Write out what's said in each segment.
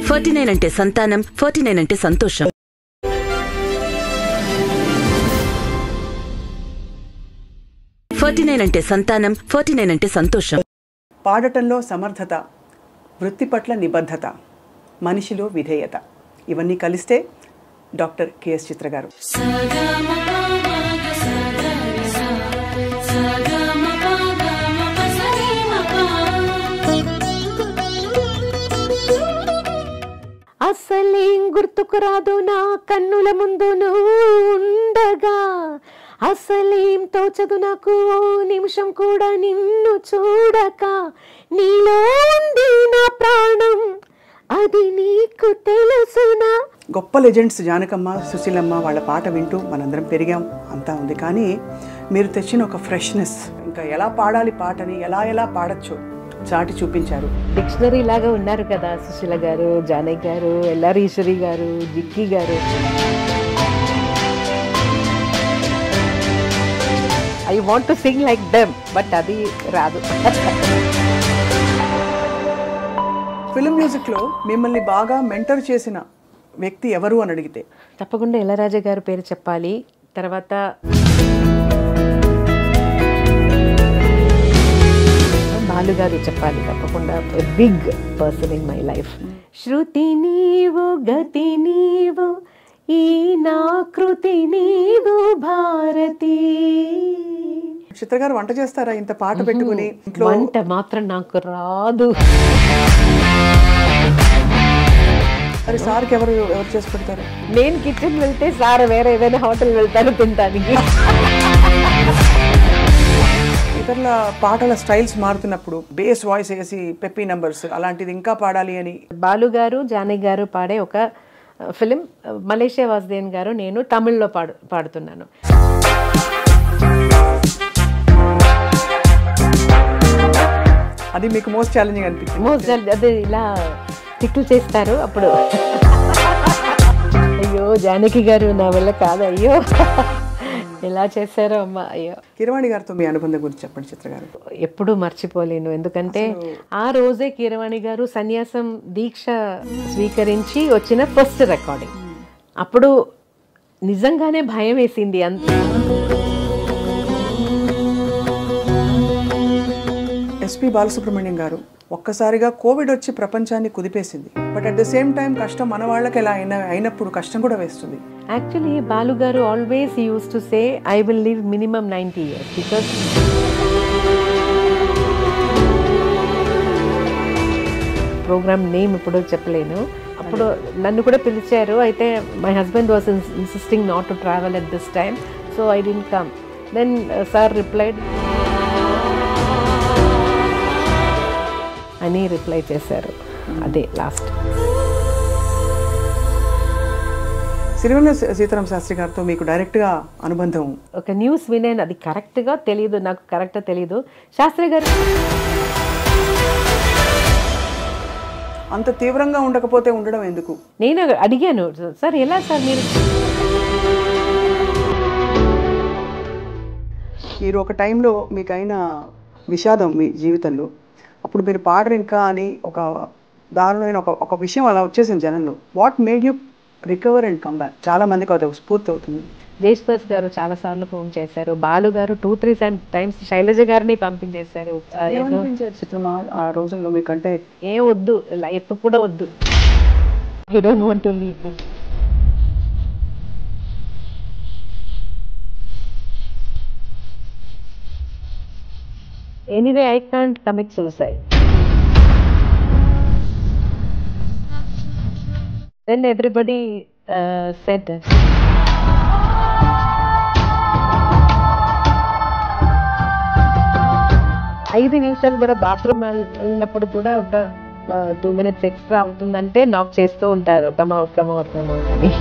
Forty nine అంటే సంతానం forty nine అంటే సంతోషం ఫార్టీ నైన్ అంటే సంతానం ఫార్టీ నైన్ అంటే సంతోషం పాడటంలో సమర్థత వృత్తి పట్ల నిబద్ధత మనిషిలో విధేయత ఇవన్నీ కలిస్తే డాక్టర్ కెఎస్ చిత్ర గారు అసలేం గుర్తుకు రాదు నా కన్నుల ముందు నువ్వు ఉండగా అసలేం తోచదు నాకు ఓ నిమిషం కూడా నిన్ను చూడక నీలో ఉంది నా ప్రాణం అది నీకు తెలుసునా గొప్ప లెజెండ్స్ జానకమ్మ సుశీలమ్మ వాళ్ళ పాట వింటూ మనందరం పెరిగాం అంతా ఉంది కానీ మీరు తెచ్చిన ఒక ఫ్రెష్నెస్ ఇంకా ఎలా పాడాలి పాటని ఎలా ఎలా పాడచ్చో చాటి చూపించారు డిక్షనరీ లాగా ఉన్నారు కదా సుశీల గారు జానకి గారు ఎల్ఆర్ ఈశ్వరి గారు జిక్కి గారు I want to sing like them but అది రాదు ఫిల్మ్ మ్యూజిక్లో మిమ్మల్ని బాగా మెంటర్ చేసిన వ్యక్తి ఎవరు అని అడిగితే తప్పకుండా ఇళరాజా గారు పేరు చెప్పాలి తర్వాత బాలు గారు చెప్పాలి తప్పకుండా big person in my life శృతి నీవు గతి నీవు ఈ నా కృతి నీవు భారతి చిత్ర గారు వంట చేస్తారా ఇంత పాట పెట్టుకుని ఇంట్లో వంట మాత్రం నాకు రాదు మరి సార్కి ఎవరు ఎవరు చేసి పెడతారు నేను కిచెన్ వెళ్తే సార్ వేరే ఏదైనా హోటల్ వెళ్తాను తినడానికి ఇతరుల పాటల స్టైల్స్ మారుతున్నప్పుడు బేస్ వాయిస్ వేసి పెప్పీ నంబర్స్ అలాంటిది ఇంకా పాడాలి అని బాలు గారు జానకి గారు పాడే ఒక ఫిలిం మలేషియా వాసుదేవన్ గారు నేను తమిళ్లో పాడు పాడుతున్నాను అది మీకు మోస్ట్ ఛాలెంజింగ్ అనిపించింది మోస్ట్ అదే ఇలా తిక్కులు చేస్తారు అప్పుడు అయ్యో జానకి గారు నా వల్ల కాదు అయ్యో ఎలా చేశారో అమ్మ అయ్యో కిరవాణి గారితో మీ అనుబంధం గురించి చెప్పండి చిత్ర గారు ఎప్పుడూ మర్చిపోలేను ఎందుకంటే ఆ రోజే కీరవాణి గారు సన్యాసం దీక్ష స్వీకరించి వచ్చిన ఫస్ట్ రికార్డింగ్ అప్పుడు నిజంగానే భయం వేసింది అంత ఎస్పి బాలసుబ్రహ్మణ్యం గారు ఒక్కసారిగా కోవిడ్ వచ్చి ప్రపంచాన్ని కుదిపేసింది but at the same time కష్టం మన వాళ్ళకి ఎలా అయినా అయినప్పుడు కష్టం కూడా వేస్తుంది యాక్చువల్లీ బాలు గారు always use to say I will live minimum ninety years because programme name ఇప్పుడు చెప్పలేను అప్పుడు నన్ను కూడా పిలిచారు అయితే my husband was insisting not to travel at this time so I didn't come then sir replied అని reply చేశారు అదే లాస్ట్ సిరివెల్ల సీతారాం శాస్త్రి గారితో మీకు డైరెక్ట్గా అనుబంధం ఒక న్యూస్ వినేను అది కరెక్ట్గా తెలియదు నాకు కరెక్ట్గా తెలియదు శాస్త్రి గారు అంత తీవ్రంగా ఉండకపోతే ఉండడం ఎందుకు నేను అడిగాను సార్ ఎలా సార్ మీరు మీరు ఒక టైంలో మీకు అయిన విషాదం మీ జీవితంలో అప్పుడు మీరు పాడరు ఇంకా అని ఒక దారుణమైన ఒక ఒక విషయం అలా వచ్చేసింది జనంలో what made you recover and come back చాలా మందికి అది ఒక స్ఫూర్తి అవుతుంది దేశ్పాస్ గారు చాలా సార్లు ఫోన్ చేశారు బాలు గారు టూ త్రీ టైమ్స్ శైలజ గారిని పంపించేశారు ఆ, ఏదో, ఏమనిపించేది చిత్రమా ఆ రోజుల్లో మీకంటే ఏ వద్దు లైఫ్ కూడా వద్దు you don't want to leave anyway I can't commit suicide then everybody uh, said ఐదు నిమిషాలు కూడా బాత్రూమ్ వెళ్ళినప్పుడు కూడా ఒక టూ మినిట్స్ ఎక్స్ట్రా అవుతుందంటే నాక్ చేస్తూ ఉంటారు come out come out come out అని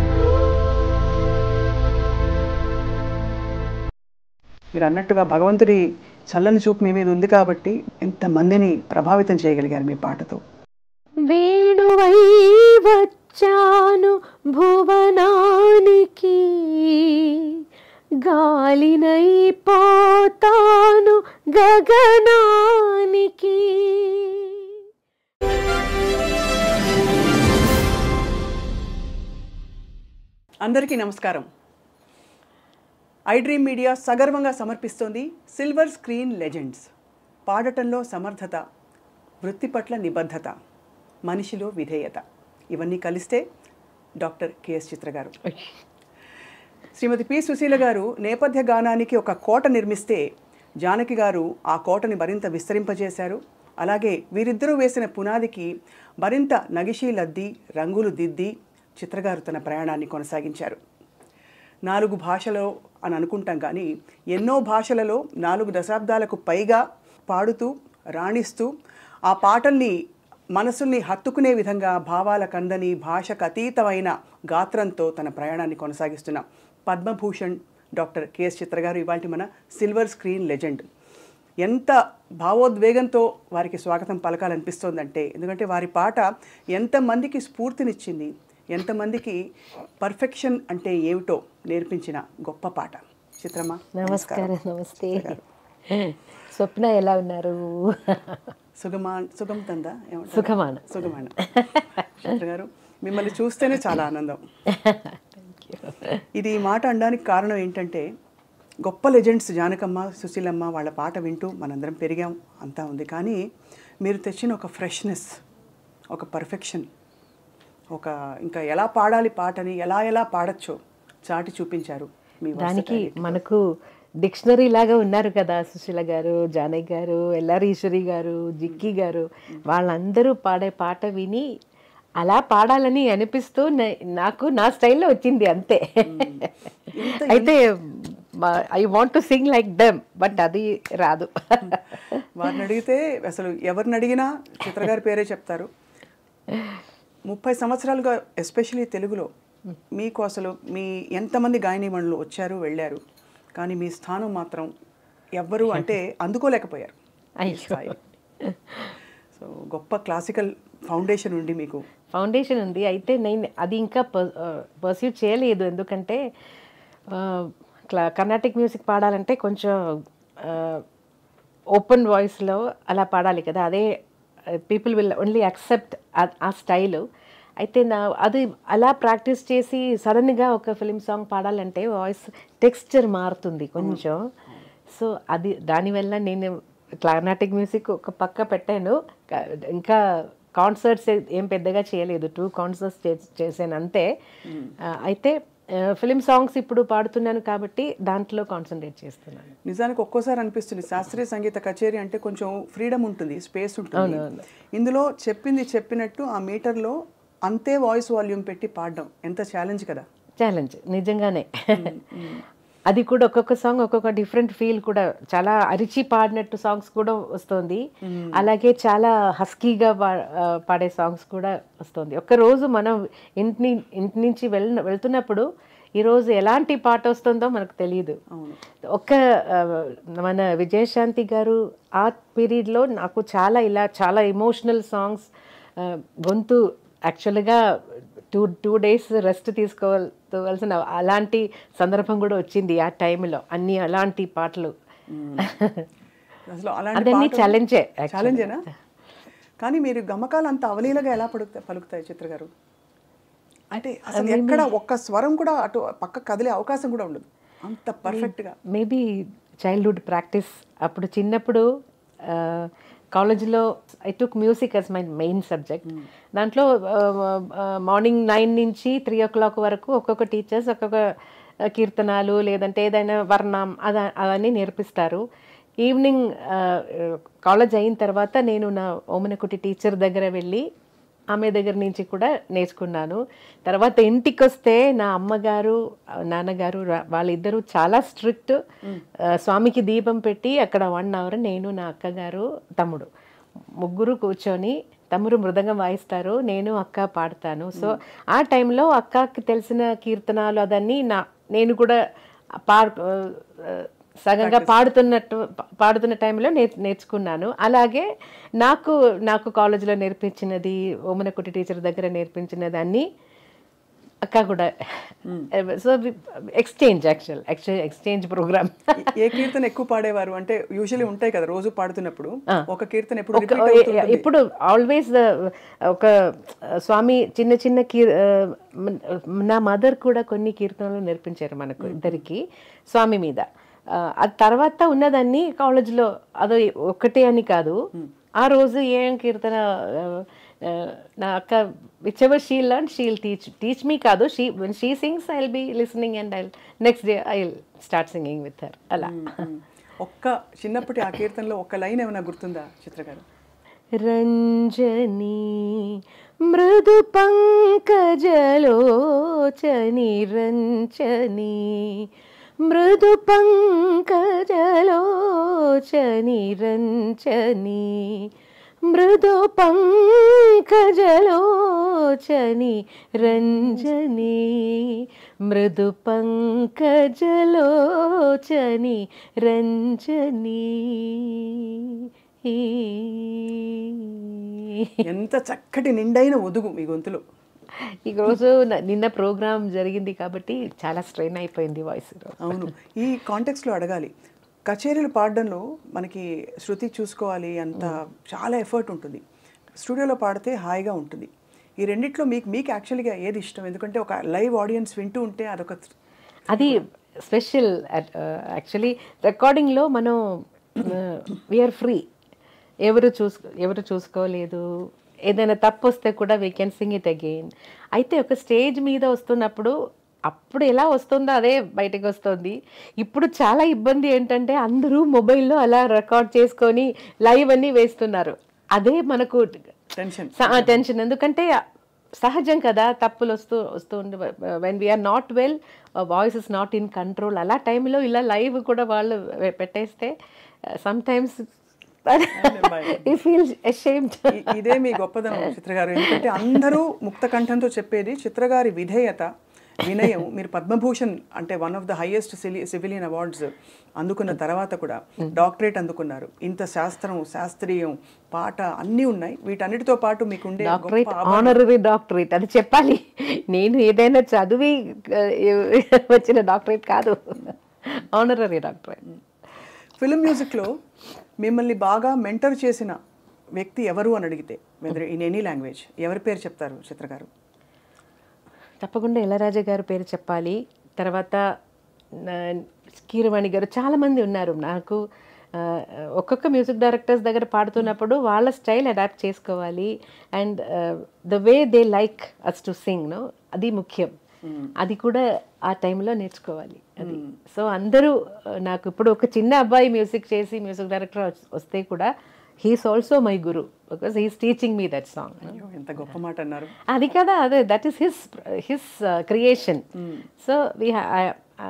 మీరు అన్నట్టుగా భగవంతుడి చల్లని చూపు మీ మీద ఉంది కాబట్టి ఎంతమందిని ప్రభావితం చేయగలిగారు మీ పాటతో వేణువై వచ్చాను భువనానికి గాలినై పోతాను గగనానికి అందరికీ నమస్కారం ఐ డ్రీమ్ మీడియా సగర్వంగా సమర్పిస్తోంది సిల్వర్ స్క్రీన్ లెజెండ్స్ పాడటంలో సమర్థత వృత్తి పట్ల నిబద్ధత మనిషిలో విధేయత ఇవన్నీ కలిస్తే డాక్టర్ కెఎస్ చిత్ర గారు శ్రీమతి పి సుశీల గారు నేపథ్య గానానికి ఒక కోట నిర్మిస్తే జానకి గారు ఆ కోటని మరింత విస్తరింపజేశారు అలాగే వీరిద్దరూ వేసిన పునాదికి మరింత నగిషీలద్ది రంగులు దిద్ది చిత్రగారు తన ప్రయాణాన్ని కొనసాగించారు నాలుగు భాషలో అని అనుకుంటాం కానీ ఎన్నో భాషలలో నాలుగు దశాబ్దాలకు పైగా పాడుతూ రాణిస్తూ ఆ పాటల్ని మనసుల్ని హత్తుకునే విధంగా భావాల కందని భాషకు అతీతమైన గాత్రంతో తన ప్రయాణాన్ని కొనసాగిస్తున్న పద్మభూషణ్ డాక్టర్ కెఎస్ చిత్ర గారు ఇవాళ మన సిల్వర్ స్క్రీన్ లెజెండ్ ఎంత భావోద్వేగంతో వారికి స్వాగతం పలకాలనిపిస్తోందంటే ఎందుకంటే వారి పాట ఎంతమందికి స్ఫూర్తినిచ్చింది ఎంతమందికి పర్ఫెక్షన్ అంటే ఏమిటో నేర్పించిన గొప్ప పాట చిత్రమా నమస్కారం నమస్తే స్వప్న ఎలా ఉన్నారు సుగమా సుగం తందా ఏమంటారు? సుఖమాన. సుగమాన చిత్ర గారు మిమ్మల్ని చూస్తేనే చాలా ఆనందం ఇది ఈ మాట అనడానికి కారణం ఏంటంటే గొప్ప లెజెండ్స్ జానకమ్మ సుశీలమ్మ వాళ్ళ పాట వింటూ మనందరం పెరిగాం అంతా ఉంది కానీ మీరు తెచ్చిన ఒక ఫ్రెష్నెస్ ఒక పర్ఫెక్షన్ ఒక ఇంకా ఎలా పాడాలి పాటని ఎలా ఎలా పాడచ్చో చాటి చూపించారు మీ దానికి versatility. మనకు డిక్షనరీ లాగా ఉన్నారు కదా సుశీల గారు జానయ్య గారు ఎల్ఆర్ ఈశ్వరి గారు జిక్కి గారు వాళ్ళందరూ పాడే పాట విని అలా పాడాలని అనిపిస్తూ నే- నాకు నా స్టైల్లో వచ్చింది అంతే అయితే I want to sing like them but అది రాదు వారిని అడిగితే అసలు ఎవరిని అడిగినా చిత్రగారి పేరే చెప్తారు ముప్పై సంవత్సరాలుగా ఎస్పెషలీ తెలుగులో మీకు అసలు మీ ఎంతమంది గాయనీమణులు వచ్చారు వెళ్ళారు కానీ మీ స్థానం మాత్రం ఎవ్వరు అంటే అందుకోలేకపోయారు ఈ అయ్యో. స్థాయి. సో గొప్ప క్లాసికల్ ఫౌండేషన్ ఉండి మీకు ఫౌండేషన్ ఉంది అయితే నేను అది ఇంకా పర్సీవ్ చేయలేదు ఎందుకంటే ఆ, క్లా- కర్ణాటిక్ మ్యూజిక్ పాడాలంటే కొంచెం ఓపెన్ వాయిస్లో అలా పాడాలి కదా అదే పీపుల్ విల్ ఓన్లీ అక్సెప్ట్ ఆ స్టైల్ అయితే నా అది అలా ప్రాక్టీస్ చేసి సడన్గా ఒక ఫిలిం సాంగ్ పాడాలంటే వాయిస్ టెక్స్చర్ మారుతుంది కొంచెం సో అది దానివల్ల నేను కర్ణాటిక్ మ్యూజిక్ ఒక పక్క పెట్టాను క- ఇంకా కాన్సర్ట్స్ ఏం పెద్దగా చేయలేదు టూ కాన్సర్ట్స్ చేశాను అంతే ఆ, అయితే ఫిలిం సాంగ్స్ ఇప్పుడు పాడుతున్నాను కాబట్టి దాంట్లో కాన్సన్ట్రేట్ చేస్తున్నాను నిజానికి ఒక్కోసారి అనిపిస్తుంది శాస్త్రీయ సంగీత కచేరీ అంటే కొంచెం ఫ్రీడమ్ ఉంటుంది స్పేస్ ఉంటుంది ఇందులో చెప్పింది చెప్పినట్టు ఆ మీటర్లో అంతే వాయిస్ వాల్యూమ్ పెట్టి పాడడం ఎంత ఛాలెంజ్ కదా ఛాలెంజ్ నిజంగానే అది కూడా ఒక్కొక్క సాంగ్ ఒక్కొక్క డిఫరెంట్ ఫీల్ కూడా చాలా అరిచి పాడినట్టు సాంగ్స్ కూడా వస్తుంది అలాగే చాలా హస్కీగా పాడే సాంగ్స్ కూడా వస్తుంది ఒక్క రోజు మనం ఇంటి ఇంటి నుంచి వెళ్ వెళ్తున్నప్పుడు ఈరోజు ఎలాంటి పాట వస్తుందో మనకు తెలియదు ఒక్క ఆ, మన విజయశాంతి గారు ఆ పీరియడ్లో నాకు చాలా ఇలా చాలా ఎమోషనల్ సాంగ్స్ గొంతు యాక్చువల్గా టూ టూ డేస్ రెస్ట్ తీసుకోవాల్సిన అలాంటి సందర్భం కూడా వచ్చింది ఆ టైంలో అన్ని అలాంటి పాటలు అసలు అలాంటి అదన్నీ ఛాలెంజే ఛాలెంజేనా కానీ మీరు గమకాలు అంత అవలీలగా ఎలా పలుకుతాయి పలుకుతాయి చిత్ర గారు అంటే అసలు ఎక్కడ ఒక్క స్వరం కూడా అటు పక్క కదిలే అవకాశం కూడా ఉండదు అంత పర్ఫెక్ట్గా మేబీ చైల్డ్హుడ్ ప్రాక్టీస్ అప్పుడు చిన్నప్పుడు కాలేజ్లో I took music as my main subject దాంట్లో మార్నింగ్ నైన్ నుంచి త్రీ ఓ క్లాక్ వరకు ఒక్కొక్క టీచర్స్ ఒక్కొక్క ఆ, కీర్తనాలు లేదంటే ఏదైనా వర్ణం అద అవన్నీ నేర్పిస్తారు ఈవినింగ్ కాలేజ్ అయిన తర్వాత నేను నా ఓమనకుటి టీచర్ దగ్గర వెళ్ళి ఆమె దగ్గర నుంచి కూడా నేర్చుకున్నాను తర్వాత ఇంటికి వస్తే నా అమ్మగారు ఆ, నాన్నగారు రా- వాళ్ళిద్దరూ చాలా స్ట్రిక్ట్ స్వామికి దీపం పెట్టి అక్కడ వన్ అవర్ నేను నా అక్కగారు తమ్ముడు ముగ్గురు కూర్చొని తమ్ముడు మృదంగం వాయిస్తారు నేను అక్క పాడతాను సో ఆ టైంలో అక్కకి తెలిసిన కీర్తనాలు అదన్నీ నా నేను కూడా పా ఆ, సగంగా పాడుతున్నట్టు పా- పాడుతున్న టైంలో నేర్ నేర్చుకున్నాను అలాగే నాకు నాకు కాలేజీలో నేర్పించినది ఓమనకుటి టీచర్ దగ్గర నేర్పించినది అన్నీ అక్క కూడా so exchange actual actual exchange programme ఏ- ఏ కీర్తన ఎక్కువ పాడేవారు అంటే యూజువల్లీ ఉంటాయి కదా రోజు పాడుతున్నప్పుడు ఒక కీర్తన ఎప్పుడు ఒక repeat అవుతుంటుంది. ఇప్పుడు ఆల్వేస్ ఒక స్వామి చిన్న చిన్న కీర్ ఆ, మ- నా మదర్ కూడా కొన్ని కీర్తనలు నేర్పించారు మనకు ఇద్దరికి స్వామి మీద ఆ, అది తర్వాత ఉన్నదాన్ని కాలేజ్లో అదో ఒకటే అని కాదు ఆ రోజు ఏం కీర్తన ఆ, ఆ, నా అక్క whichever she learn she'll teach teach me కాదు she she sings I be listening and I next day I start singing with her అలా మ్మ్. ఒక్క చిన్నప్పటి ఆ కీర్తనలో ఒక్క లైన్ ఏమైనా గుర్తుందా చిత్ర గారు రంజని మృదు పంకజలోచని రంచని మృదు పంకజలోచని రంచని మృదు పంకజలోచని రంజని మృదు పంకజలోచని రంజని ఎంత చక్కటి నిండైన ఒదుగు మీ గొంతులో ఈ రోజు న- నిన్న ప్రోగ్రామ్ జరిగింది కాబట్టి చాలా స్ట్రెయిన్ అయిపోయింది వాయిస్ అవును ఈ కాంటెక్స్లో అడగాలి కచేరీలు పాడడంలో మనకి శృతి చూసుకోవాలి అంత చాలా ఎఫర్ట్ ఉంటుంది స్టూడియోలో పాడితే హాయిగా ఉంటుంది ఈ రెండిట్లో మీకు మీకు యాక్చువల్గా ఏది ఇష్టం ఎందుకంటే ఒక లైవ్ ఆడియన్స్ వింటూ ఉంటే అదొక అది స్పెషల్ యాక్చువల్లీ రికార్డింగ్లో మనం వీఆర్ ఫ్రీ ఎవరు చూసుకో ఎవరు చూసుకోలేదు ఏదైనా తప్పు వస్తే కూడా we can sing it again అయితే ఒక స్టేజ్ మీద వస్తున్నప్పుడు అప్పుడు ఎలా వస్తుందో అదే బయటకు వస్తుంది ఇప్పుడు చాలా ఇబ్బంది ఏంటంటే అందరూ మొబైల్లో అలా రికార్డ్ చేసుకొని లైవ్ అన్నీ వేస్తున్నారు అదే మనకు టెన్షన్ టెన్షన్ ఎందుకంటే సహజం కదా తప్పులు వస్తూ వస్తూ ఉండి when we're not well voice is not in control అలా టైంలో ఇలా లైవ్ కూడా వాళ్ళు పెట్టేస్తే సమ్ టైమ్స్ ఈ ఫీల్ అషేమ్డ్ ఇ- ఇదే మీ గొప్పదనం చిత్ర గారు ఎందుకంటే అందరూ ముక్త కంఠంతో చెప్పేది చిత్ర గారి విధేయత వినయం మీరు పద్మభూషణ్ అంటే one of the highest civilian awards అందుకున్న తర్వాత కూడా డాక్టరేట్ అందుకున్నారు ఇంత శాస్త్రం శాస్త్రీయం పాట అన్నీ ఉన్నాయి వీటన్నిటితో పాటు మీకు ఉండే డాక్టరేట్ ఆనరరీ డాక్టరేట్ అది చెప్పాలి నేను ఏదైనా చదివి ఆ, వచ్చిన డాక్టరేట్ కాదు ఆనరరీ డాక్టరేట్ ఫిల్మ్ మ్యూజిక్లో మిమ్మల్ని బాగా మెంటర్ చేసిన వ్యక్తి ఎవరు అని అడిగితే వెదర్ ఇన్ ఎనీ లాంగ్వేజ్ ఎవరి పేరు చెప్తారు చిత్ర గారు తప్పకుండా ఇళరాజా గారి పేరు చెప్పాలి తర్వాత నా- కీరవాణి గారు చాలామంది ఉన్నారు నాకు ఆ, ఒక్కొక్క మ్యూజిక్ డైరెక్టర్స్ దగ్గర పాడుతున్నప్పుడు వాళ్ళ స్టైల్ అడాప్ట్ చేసుకోవాలి and the way they like us to sing no అది ముఖ్యం అది కూడా ఆ టైంలో నేర్చుకోవాలి అది సో అందరూ ఆ, నాకు ఇప్పుడు ఒక చిన్న అబ్బాయి మ్యూజిక్ చేసి మ్యూజిక్ డైరెక్టర్ వస్తే కూడా he's also my guru because he's teaching me that song అయ్యో ఎంత గొప్ప మాట అన్నారు అది కదా అదే that is his his creation so we I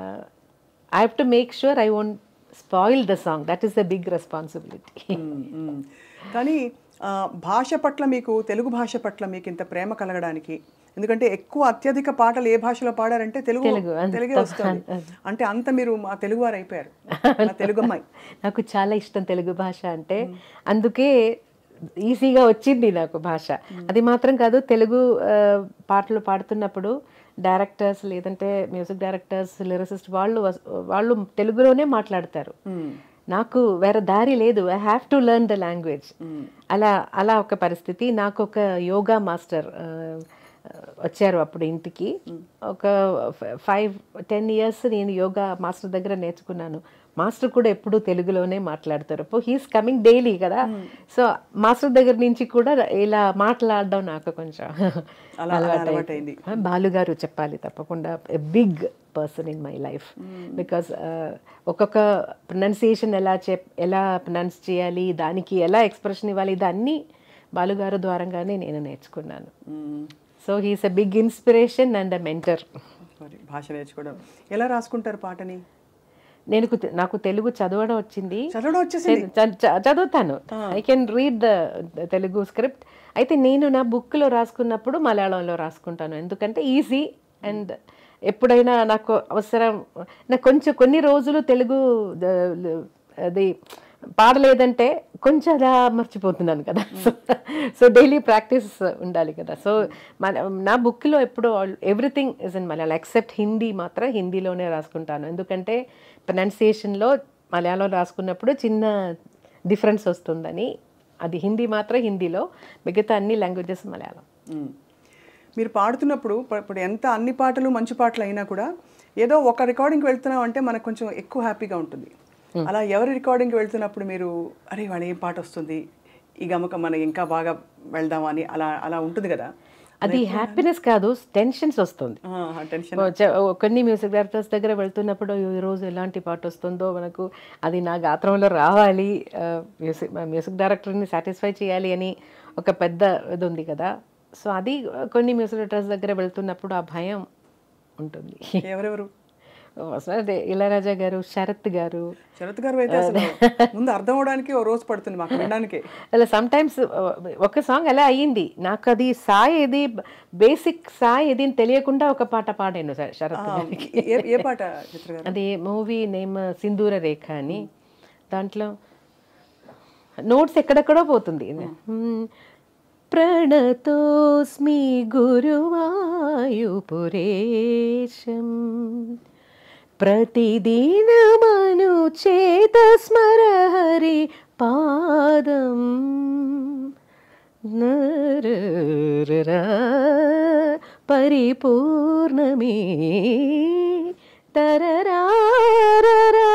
have to make sure I won't spoil the song that is the big responsibility మ్మ్, మ్మ్. కానీ ఆ, భాష పట్ల మీకు తెలుగు భాష పట్ల మీకు ఇంత ప్రేమ కలగడానికి ఎందుకంటే ఎక్కువ అత్యధిక పాటలు ఏ భాషలో పాడారంటే తెలుగు తెలుగు, అంత- తెలుగే వస్తుంది అంటే అంత మీరు మా తెలుగు వారు అయిపోయారు మా తెలుగు అమ్మాయి నాకు చాలా ఇష్టం తెలుగు భాష అంటే అందుకే ఈజీగా వచ్చింది నాకు భాష అది మాత్రం కాదు తెలుగు ఆ, పాటలు పాడుతున్నప్పుడు డైరెక్టర్స్ లేదంటే మ్యూజిక్ డైరెక్టర్స్ లిరిసిస్ట్ వాళ్ళు వస్- వాళ్ళు తెలుగులోనే మాట్లాడతారు నాకు వేరే దారి లేదు I have to learn the language అలా అలా ఒక పరిస్థితి నాకు ఒక యోగా మాస్టర్ ఆ, వచ్చారు అప్పుడు ఇంటికి ఒక ఫైవ్ టెన్ ఇయర్స్ నేను యోగా మాస్టర్ దగ్గర నేర్చుకున్నాను మాస్టర్ కూడా ఎప్పుడు తెలుగులోనే మాట్లాడతారు అప్పుడు హీస్ కమింగ్ డైలీ కదా సో మాస్టర్ దగ్గర నుంచి కూడా ఇలా మాట్లాడడం నాకు కొంచెం అలా అలవాటైంది బాలు గారు చెప్పాలి తప్పకుండా big person in my life because ఒక్కొక్క ప్రొనౌన్సియేషన్ ఎలా చెప్ ఎలా ప్రొనౌన్స్ చేయాలి దానికి ఎలా ఎక్స్ప్రెషన్ ఇవ్వాలి ఇదన్నీ బాలుగారు ద్వారంగానే నేను నేర్చుకున్నాను మ్మ్. So he's a big inspiration and a mentor మరి భాష నేర్చుకోవడం ఎలా రాసుకుంటారు పాటని నేను కు- నాకు తెలుగు చదవడం వచ్చింది చదవడం వచ్చేసింది చ- చ- చదువుతాను I can read the Telugu script అయితే నేను నా బుక్లో రాసుకున్నప్పుడు మలయాళంలో రాసుకుంటాను ఎందుకంటే ఈజీ అండ్ ఎప్పుడైనా నాకు అవసరం నాకు కొంచెం కొన్ని రోజులు తెలుగు ద- అది పాడలేదంటే కొంచెం అలా మర్చిపోతున్నాను కదా సో సో డైలీ ప్రాక్టీస్ ఉండాలి కదా సో మన నా బుక్లో ఎప్పుడు everything is in Malayalam except Hindi మాత్రం హిందీలోనే రాసుకుంటాను ఎందుకంటే ప్రొనౌన్సియేషన్లో మలయాళం రాసుకున్నప్పుడు చిన్న డిఫరెన్స్ వస్తుందని అది హిందీ మాత్రం హిందీలో మిగతా అన్ని లాంగ్వేజెస్ మలయాళం మ్మ్. మీరు పాడుతున్నప్పుడు ప- ఇప్పుడు ఎంత అన్ని పాటలు మంచి పాటలు అయినా కూడా ఏదో ఒక రికార్డింగ్కి వెళ్తున్నాం అంటే మనకు కొంచెం ఎక్కువ హ్యాపీగా ఉంటుంది అలా ఎవరి రికార్డింగ్కి వెళ్తున్నప్పుడు మీరు అరే వాడు ఏం పాట వస్తుంది ఈ గమకం మనకి ఇంకా బాగా వెళ్దామా అని అలా అలా ఉంటుంది కదా అది హ్యాపీనెస్ కాదు టెన్షన్స్ వస్తుంది టెన్షన్ ఓ చ- ఓ కొన్ని మ్యూజిక్ డైరెక్టర్స్ దగ్గర వెళ్తున్నప్పుడు ఈ రోజు ఎలాంటి పాట వస్తుందో మనకు అది నా గాత్రంలో రావాలి ఆ, మ్యూజిక్ మ్యూజిక్ డైరెక్టర్ని సాటిస్ఫై చేయాలి అని ఒక పెద్ద ఇది ఉంది కదా సో అది కొన్ని మ్యూజిక్ డైరెక్టర్స్ దగ్గర వెళ్తున్నప్పుడు ఆ భయం ఉంటుంది ఎవరెవరు అదే ఇళయరాజా గారు శరత్ గారు శరత్ గారు అయితే అసలు ముందు అర్థం అవడానికి ఓ రోజు పడుతుంది మాకు వినడానికి అలా సమ్ టైమ్స్ ఒక సాంగ్ అలా అయ్యింది నాకు అది సాయ్ ఏది బేసిక్ సాయ్ ఏది అని తెలియకుండా ఒక పాట పాడాను శ- శరత్ గారికి ఏ ఏ పాట చిత్ర గారు అది మూవీ నేమ్ సింధూర రేఖ అని దాంట్లో నోట్స్ ఎక్కడెక్కడో పోతుంది మ్మ్. ప్రణతోస్మి గురువాయుపురేశం ప్రతిదినమను చేత స్మర హరి పాదం నరరరా పరిపూర్ణమే తరరారరా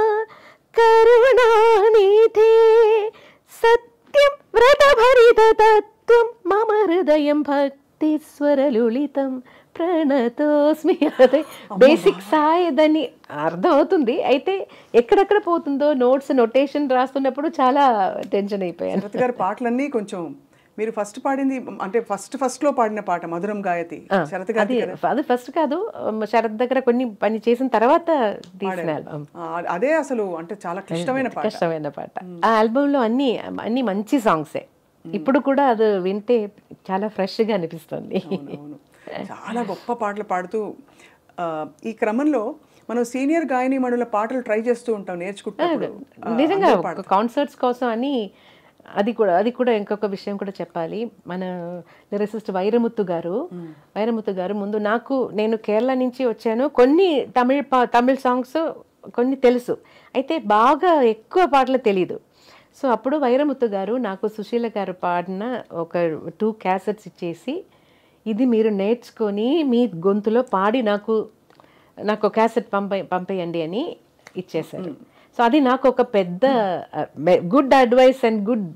కరుణానిధే సత్యం వ్రతభరిత తత్వం మమ హృదయం భక్తి స్వరలుళితం ప్రణతోస్మి అదే బేసిక్ సాయ్ దాన్ని అర్థం అవుతుంది అయితే ఎక్కడెక్కడ పోతుందో నోట్స్ నొటేషన్ రాస్తున్నప్పుడు చాలా టెన్షన్ అయిపోయాను శరత్ గారి పాటలన్నీ కొంచెం మీరు ఫస్ట్ పాడింది అంటే ఫస్ట్ ఫస్ట్ లో పాడిన పాట మధురం గాయతి శరత్ గారి అది అది ఫస్ట్ కాదు శరత్ దగ్గర కొన్ని పని చేసిన తర్వాత తీసిన ఆల్బమ్ అదే అసలు అంటే చాలా క్లిష్టమైన పాట కష్టమైన పాట ఆ ఆల్బమ్ లో అన్ని అన్ని మంచి సాంగ్సే ఇప్పుడు కూడా అది వింటే చాలా ఫ్రెష్ గా అనిపిస్తుంది అవును చాలా గొప్ప పాటలు పాడుతూ ఆ, ఈ క్రమంలో మనం సీనియర్ గాయని మణుల పాటలు ట్రై చేస్తూ ఉంటాం నేర్చుకుంటున్నప్పుడు ఆ, నిజంగా అందరూ పాడతారు. కాన్సర్ట్స్ కోసం అని అది కూడా అది కూడా ఇంకొక విషయం కూడా చెప్పాలి మన లిరిసిస్ట్ వైరముత్తు గారు వైరముత్తు గారు ముందు నాకు నేను కేరళ నుంచి వచ్చాను కొన్ని తమిళ పా తమిళ సాంగ్స్ కొన్ని తెలుసు అయితే బాగా ఎక్కువ పాటలు తెలీదు సో అప్పుడు వైరముత్తు గారు నాకు సుశీల గారు పాడిన ఒక టూ క్యాసెట్స్ ఇచ్చేసి ఇది మీరు నేర్చుకొని మీ గొంతులో పాడి నాకు నాకు క్యాసెట్ పంప పంపేయండి అని ఇచ్చేశారు సో అది నాకు ఒక పెద్ద గుడ్ అడ్వైస్ అండ్ గుడ్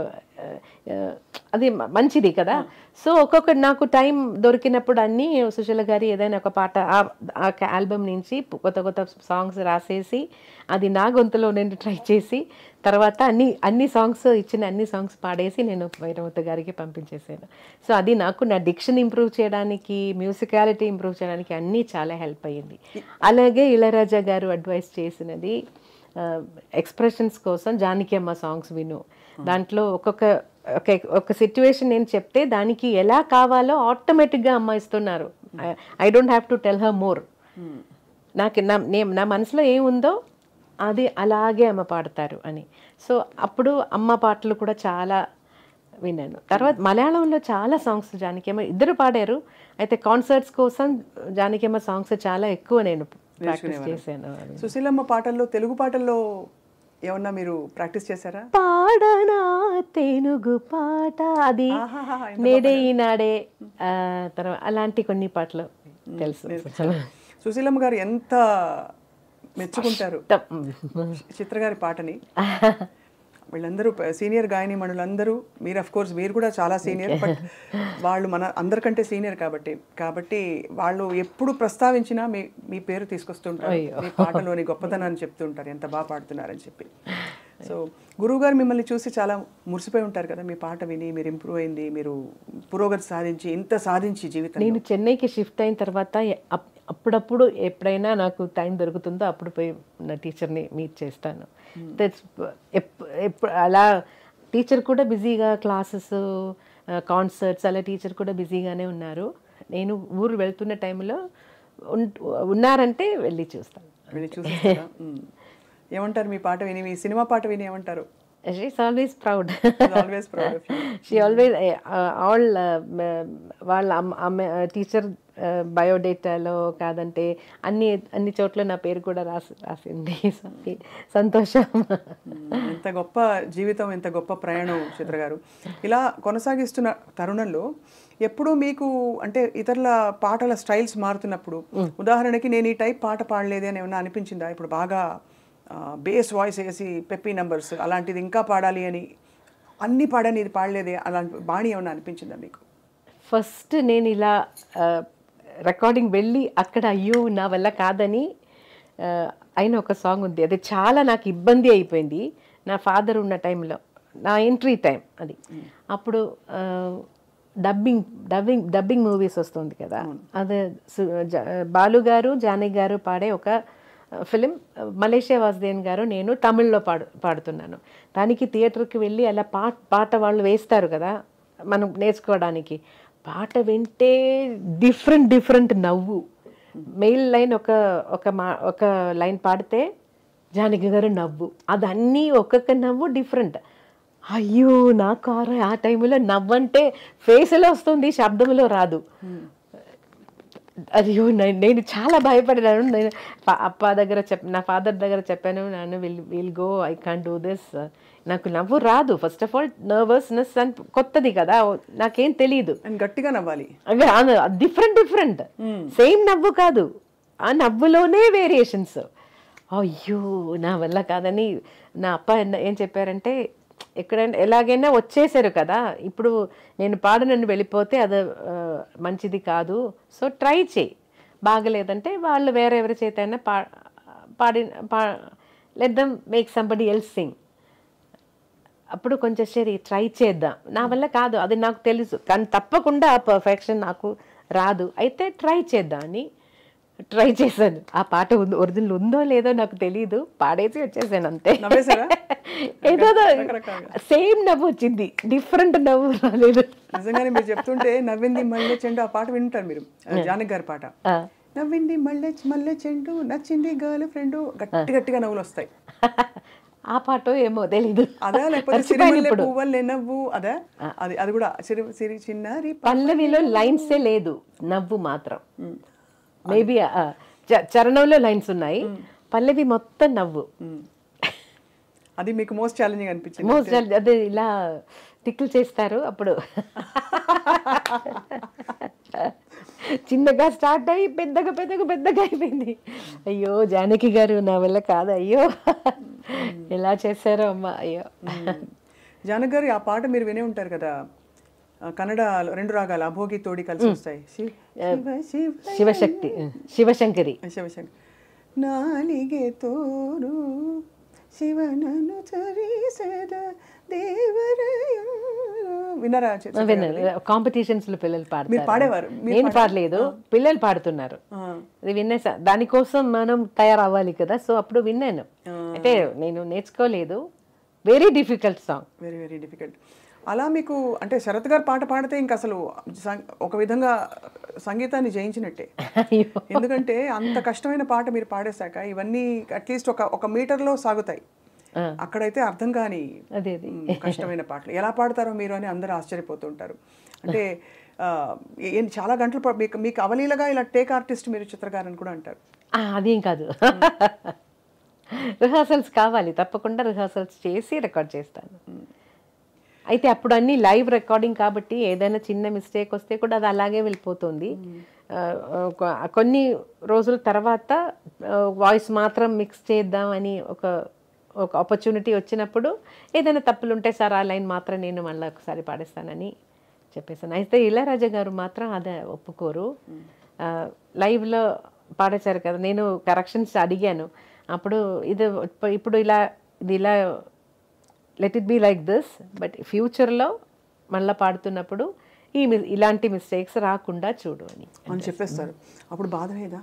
అది మ- మంచిది కదా సో ఒక్కొక్క నాకు టైం దొరికినప్పుడు అన్నీ సుశీల గారి ఏదైనా ఒక పాట ఆ- ఆ ఆల్బమ్ నుంచి కొత్త కొత్త సాంగ్స్ రాసేసి అది నా గొంతులో నేను ట్రై చేసి తర్వాత అన్ని అన్ని సాంగ్స్ ఇచ్చిన అన్ని సాంగ్స్ పాడేసి నేను వైరవత గారికి పంపించేసాను సో అది నాకు నా డిక్షన్ ఇంప్రూవ్ చేయడానికి మ్యూజికాలిటీ ఇంప్రూవ్ చేయడానికి అన్నీ చాలా హెల్ప్ అయ్యింది అలాగే ఇళయరాజా గారు అడ్వైస్ చేసినది ఎక్స్ప్రెషన్స్ కోసం జానకి అమ్మ సాంగ్స్ విను దాంట్లో ఒక్కొక్క ఒక ఒక సిచ్యువేషన్ నేను చెప్తే దానికి ఎలా కావాలో ఆటోమేటిక్గా అమ్మ ఇస్తున్నారు I don't have to tell her more నాకు నా నే- నా మనసులో ఏముందో అది అలాగే అమ్మ పాడతారు అని సో అప్పుడు అమ్మ పాటలు కూడా చాలా విన్నాను తర్వాత మలయాళంలో చాలా సాంగ్స్ జానకియమ్మ ఇద్దరు పాడారు అయితే కాన్సర్ట్స్ కోసం జానకియమ్మ సాంగ్స్ చాలా ఎక్కువ నేను ప్రాక్టీస్ చేశాను సుశీలమ్మ పాటల్లో తెలుగు పాటల్లో ఏమన్నా మీరు ప్రాక్టీస్ చేశారా పాడనా తెనుగు పాట అది ఆహాహా, నేడే ఈనాడే ఆ, తర్వాత అలాంటి కొన్ని పాటలు తెలుసు సుశీలమ్మ గారు ఎంత మెచ్చుకుంటారు చిత్ర గారి పాటని వీళ్ళందరూ సీనియర్ గాయని మణులందరూ మీరు అఫ్ కోర్స్ మీరు కూడా చాలా సీనియర్ బట్ వాళ్ళు మన అందరికంటే సీనియర్ కాబట్టి కాబట్టి వాళ్ళు ఎప్పుడు ప్రస్తావించినా మీ మీ పేరు తీసుకొస్తుంటారు మీ పాటలోని గొప్పతనాన్ని చెప్తుంటారు ఎంత బాగా పాడుతున్నారని చెప్పి సో గురువు గారు మిమ్మల్ని చూసి చాలా మురిసిపోయి ఉంటారు కదా మీ పాట విని మీరు ఇంప్రూవ్ అయింది మీరు పురోగతి సాధించి ఇంత సాధించి జీవితం నేను చెన్నైకి షిఫ్ట్ అయిన తర్వాత ఎ- అప్- అప్పుడప్పుడు ఎప్పుడైనా నాకు టైం దొరుకుతుందో అప్పుడు పోయి నా టీచర్ని మీట్ చేస్తాను That's- ఎప్- ఎప్- అలా టీచర్ కూడా బిజీగా క్లాసెస్ కాన్సర్ట్స్ అలా టీచర్ కూడా బిజీగానే ఉన్నారు నేను ఊరు వెళ్తున్న టైంలో ఉన్- ఉన్నారంటే వెళ్ళి చూస్తాను వెళ్ళి చూసేస్తారా మ్మ్. ఏమంటారు మీ పాట విని మీ సినిమా పాట విని ఏమంటారు she's always proud always proud of you she always all వాళ్ళ అమ్మ టీచర్ బయోడేటాలో కాదంటే అన్ని అన్ని చోట్ల నా పేరు కూడా రాసి రాసింది So, సంతోషం ఎంత గొప్ప జీవితం ఎంత గొప్ప ప్రయాణం చిత్ర గారు ఇలా కొనసాగిస్తున్న తరుణంలో ఎప్పుడు మీకు అంటే ఇతరుల పాటల స్టైల్స్ మారుతున్నప్పుడు ఉదాహరణకి నేను ఈ టైప్ పాట పాడలేదే అని ఏమన్నా అనిపించిందా ఇప్పుడు బాగా బేస్ వాయిస్ వేసి పెప్పీ నంబర్స్ అలాంటిది ఇంకా పాడాలి అని అన్ని పాడని ఇది పాడలేదే అలాంటి బాణి ఏమన్నా అనిపించిందా మీకు ఫస్ట్ నేను ఇలా రికార్డింగ్ వెళ్ళి అక్కడ అయ్యో నా వల్ల కాదని ఆ, అయిన ఒక సాంగ్ ఉంది అది చాలా నాకు ఇబ్బంది అయిపోయింది నా ఫాదర్ ఉన్న టైంలో నా ఎంట్రీ టైం అది అప్పుడు డబ్బింగ్ డబ్బింగ్ డబ్బింగ్ మూవీస్ వస్తుంది కదా అది సు- జ- బాలు గారు జానకి గారు పాడే ఒక ఫిలిం మలేషియా వాసుదేవన్ గారు నేను తమిళ్లో పాడు పాడుతున్నాను దానికి థియేటర్కి వెళ్ళి అలా పాట పాట వాళ్ళు వేస్తారు కదా మనం నేర్చుకోవడానికి పాట వింటే డిఫరెంట్ డిఫరెంట్ నవ్వు మెయిల్ లైన్ ఒక ఒక మా ఒక లైన్ పాడితే జానకి గారు నవ్వు అదన్నీ ఒక్కొక్క నవ్వు డిఫరెంట్ అయ్యో నా కారు ఆ టైంలో నవ్వంటే ఫేస్లో వస్తుంది శబ్దంలో రాదు అయ్యో నే- నేను చాలా భయపడినాను నేను పా- అప్ప దగ్గర చెప్ నా ఫాదర్ దగ్గర చెప్పాను నాన్న will will go I can do this నాకు నవ్వు రాదు ఫస్ట్ ఆఫ్ ఆల్ నర్వస్నెస్ అని కొత్తది కదా నాకేం తెలియదు అండ్ గట్టిగా నవ్వాలి అవి డిఫరెంట్ డిఫరెంట్ సేమ్ నవ్వు కాదు ఆ నవ్వులోనే వేరియేషన్స్ అయ్యో నా వల్ల కాదని నా అప్ప ఎన్న- ఏం చెప్పారంటే ఎక్కడైనా ఎలాగైనా వచ్చేసారు కదా ఇప్పుడు నేను పాడనని వెళ్ళిపోతే అది ఆ, మంచిది కాదు సో ట్రై చేయి బాగలేదంటే వాళ్ళు వేరే ఎవరి చేత అయినా పా పాడి పా let them make somebody else sing అప్పుడు కొంచెం సరే ట్రై చేద్దాం నా వల్ల కాదు అది నాకు తెలుసు కానీ తప్పకుండా ఆ పర్ఫెక్షన్ నాకు రాదు అయితే ట్రై చేద్దాం అని ట్రై చేశాను ఆ పాట ఒరిజినల్ ఉందో లేదో నాకు తెలియదు పాడేసి వచ్చేసాను అంతే నవ్వేశారా? ఏదో రకరకాలుగా. సేమ్ నవ్వు వచ్చింది డిఫరెంట్ నవ్వు రాలేదు నిజంగానే మీరు చెప్తుంటే నవ్వింది మల్లె చెండు ఆ పాట వింటారు మీరు జానకి గారి పాట ఆ. నవ్వింది మల్లె మల్లె చెండు నచ్చింది గర్ల్ ఫ్రెండ్ గట్టి గట్టిగా నవ్వులు వస్తాయి ఆ పాట ఏమో తెలీదు అదా లేకపోతే మర్చిపోయాను సిరిమల్లె ఇప్పుడు పువ్వల్లే నవ్వు అదా అది అది కూడా సిరి సిరి చిన్నారి ప- పల్లవిలో లైన్సే లేదు నవ్వు మాత్రం మేబీ చరణంలో లైన్స్ ఉన్నాయి పల్లవి మొత్తం నవ్వు ఉమ్. అది మీకు మోస్ట్ ఛాలెంజింగ్ అనిపించింది మోస్ట్ అదే ఇలా టిక్లు చేస్తారు అప్పుడు చిన్నగా స్టార్ట్ అయ్యి పెద్దగా పెద్దగా పెద్దగా అయిపోయింది అయ్యో జానకి గారు నా వల్ల కాదు అయ్యో ఎలా చేశారో అమ్మ అయ్యో జానక్ గారు ఆ పాట మీరు వినే ఉంటారు కదా ఆ, కన్నడ రెండు రాగాలు అభోగి తోడి కలిసి వస్తాయి శివ శివ శివ శివశక్తి శివశంకరి శివశంకర్ నాలిగే తోరు శివనను చరీసద దేవరయం విన్నారా చి- చిత్ర గారు? కాంపిటీషన్స్ లో పిల్లలు మీరు పాడతారు పాడేవారు మీరు నేను పాడలేదు పిల్లలు పాడుతున్నారు ఆ. అది వినేసా దానికోసం మనం తయారవ్వాలి కదా సో అప్పుడు విన్నాను అంటే నేను నేర్చుకోలేదు very difficult song very very difficult అలా మీకు అంటే శరత్ గారు పాట పాడితే ఇంకా అసలు సం- ఒక విధంగా సంగీతాన్ని జయించినట్టే అయ్యో ఎందుకంటే అంత కష్టమైన పాట మీరు పాడేశాక ఇవన్నీ అట్లీస్ట్ ఒక ఒక మీటర్లో సాగుతాయి ఆ. అక్కడైతే అర్థం కాని అదే అదే మ్, కష్టమైన పాటలు ఎలా పాడతారో మీరు అని అందరూ ఆశ్చర్యపోతుంటారు అంటే ఆ, ఏం చాలా గంటలు పా- మీకు మీకు అవలీలగా ఇలా టేక్ ఆర్టిస్ట్ మీరు చిత్రకారని కూడా అంటారు ఆ, అదేం కాదు రిహార్సల్స్ కావాలి తప్పకుండా రిహార్సల్స్ చేసి రికార్డ్ చేస్తాను అయితే అప్పుడు అన్ని లైవ్ రికార్డింగ్ కాబట్టి ఏదైనా చిన్న మిస్టేక్ వస్తే కూడా అది అలాగే వెళ్ళిపోతుంది ఆ, ఒక- కొన్ని రోజుల తర్వాత వాయిస్ మాత్రం మిక్స్ చేద్దాం అని ఒక ఒక ఆపర్చునిటీ వచ్చినప్పుడు ఏదైనా తప్పులు ఉంటే సార్ ఆ లైన్ మాత్రం నేను మళ్ళీ ఒకసారి పాడేస్తానని చెప్పేసాను అయితే ఇళయరాజా గారు మాత్రం అదే ఒప్పుకోరు ఆ, లైవ్లో పాడేశారు కదా నేను కరెక్షన్స్ అడిగాను అప్పుడు ఇది ఇప్ప- ఇప్పుడు ఇలా ఇది ఇలా let it be like this but ఫ్యూచర్లో మళ్ళీ పాడుతున్నప్పుడు ఈ mi- ఇలాంటి మిస్టేక్స్ రాకుండా చూడు అని అని చెప్పేస్తారు అప్పుడు బాధ లేదా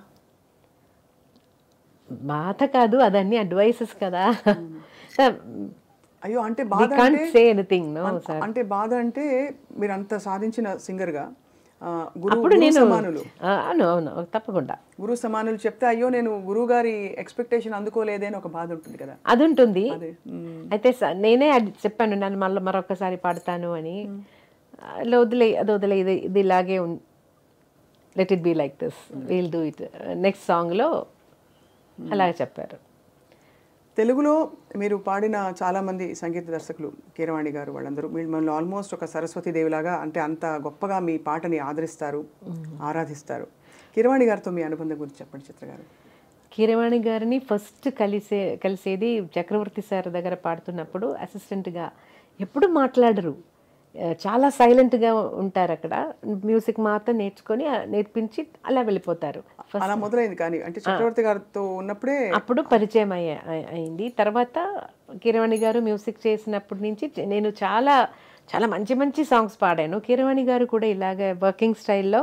బాధ కాదు అదన్నీ అడ్వైసెస్ కదా అయ్యో అంటే వి బాధ కాంట్ అంటే సే ఎనీథింగ్ నో అన్- సార్ అంటే బాధ అంటే మీరు అంత సాధించిన సింగర్గా ఆ, గురు అప్పుడు గురు నేను సమానులు ఆ, అవును అవును తప్పకుండా గురు సమానులు చెప్తే అయ్యో నేను గురువు గారి ఎక్స్పెక్టేషన్ అందుకోలేదే అని ఒక బాధ ఉంటుంది కదా అది ఉంటుంది అదే మ్మ్. అయితే స- నేనే అది చెప్పాను నన్ను మళ్ళీ మరొకసారి పాడతాను అని అలా వదిలే అది వదిలే ఇది ఇది ఇలాగే let it be like this we'll do it next సాంగ్లో అలాగే చెప్పారు తెలుగులో మీరు పాడిన చాలా మంది సంగీత దర్శకులు కీరవాణి గారు వాళ్ళందరూ మిమ్మల్ని ఆల్మోస్ట్ ఒక సరస్వతి దేవిలాగా అంటే అంత గొప్పగా మీ పాటని ఆదరిస్తారు ఆరాధిస్తారు కీరవాణి గారితో మీ అనుబంధం గురించి చెప్పండి చిత్ర గారు కీరవాణి గారిని ఫస్ట్ కలిసే కలిసేది చక్రవర్తి సార్ దగ్గర పాడుతున్నప్పుడు అసిస్టెంట్గా ఎప్పుడు మాట్లాడరు ఆ, చాలా సైలెంట్గా ఉంటారు అక్కడ మ్యూజిక్ మాత్రం నేర్చుకొని ఆ, నేర్పించి అలా వెళ్ళిపోతారు అలా మొదలైంది కానీ అంటే చక్రవర్తి గారితో ఉన్నప్పుడే అప్పుడు పరిచయం అయ్యే అయి- అయింది తర్వాత కీరవాణి గారు మ్యూజిక్ చేసినప్పటి నుంచి చ- నేను చాలా చాలా మంచి మంచి సాంగ్స్ పాడాను కీరవాణి గారు కూడా ఇలాగ వర్కింగ్ స్టైల్లో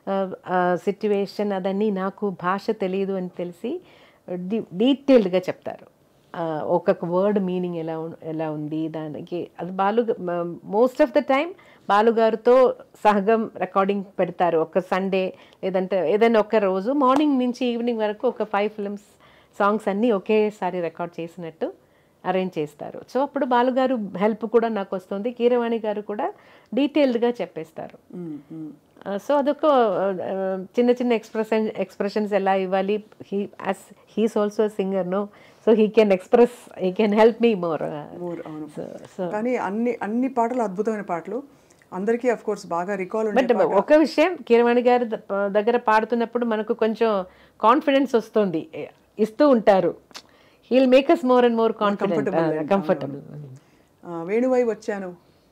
సిట్యువేషన్ అదన్నీ నాకు భాష తెలియదు అని తెలిసి డీ డీటెయిల్డ్గా చెప్తారు ఆ, ఒక్కొక్క వర్డ్ మీనింగ్ ఎలా ఉన్- ఎలా ఉంది దానికి అది Balu most of the time బాలుగారితో సహగం రికార్డింగ్ పెడతారు ఒక సండే లేదంటే ఏదైనా ఒక రోజు మార్నింగ్ నుంచి ఈవినింగ్ వరకు ఒక ఫైవ్ ఫిల్మ్స్ సాంగ్స్ అన్నీ ఒకేసారి రికార్డ్ చేసినట్టు అరేంజ్ చేస్తారు సో అప్పుడు బాలుగారు హెల్ప్ కూడా నాకు వస్తుంది కీరవాణి గారు కూడా డీటెయిల్డ్గా చెప్పేస్తారు మ్మ్, మ్మ్. సో అదొక ఆ, చిన్న చిన్న ఎక్స్ప్రెషన్ ఎక్స్ప్రెషన్స్ ఎలా ఇవ్వాలి he as he's also singer know so he can express he can help me more More, అవును సో సో కానీ అన్ని అన్ని పాటలు అద్భుతమైన పాటలు అందరికీ అఫ్ కోర్స్ బాగా రికాల్ బట్ ఉండే ఒక విషయం కీరవాణి గారి ద- దగ్గర పాడుతున్నప్పుడు మనకు కొంచెం కాన్ఫిడెన్స్ వస్తుంది ఇస్తూ ఉంటారు he'll make us more and more confident comfortable ఆ, వేణువై వచ్చాను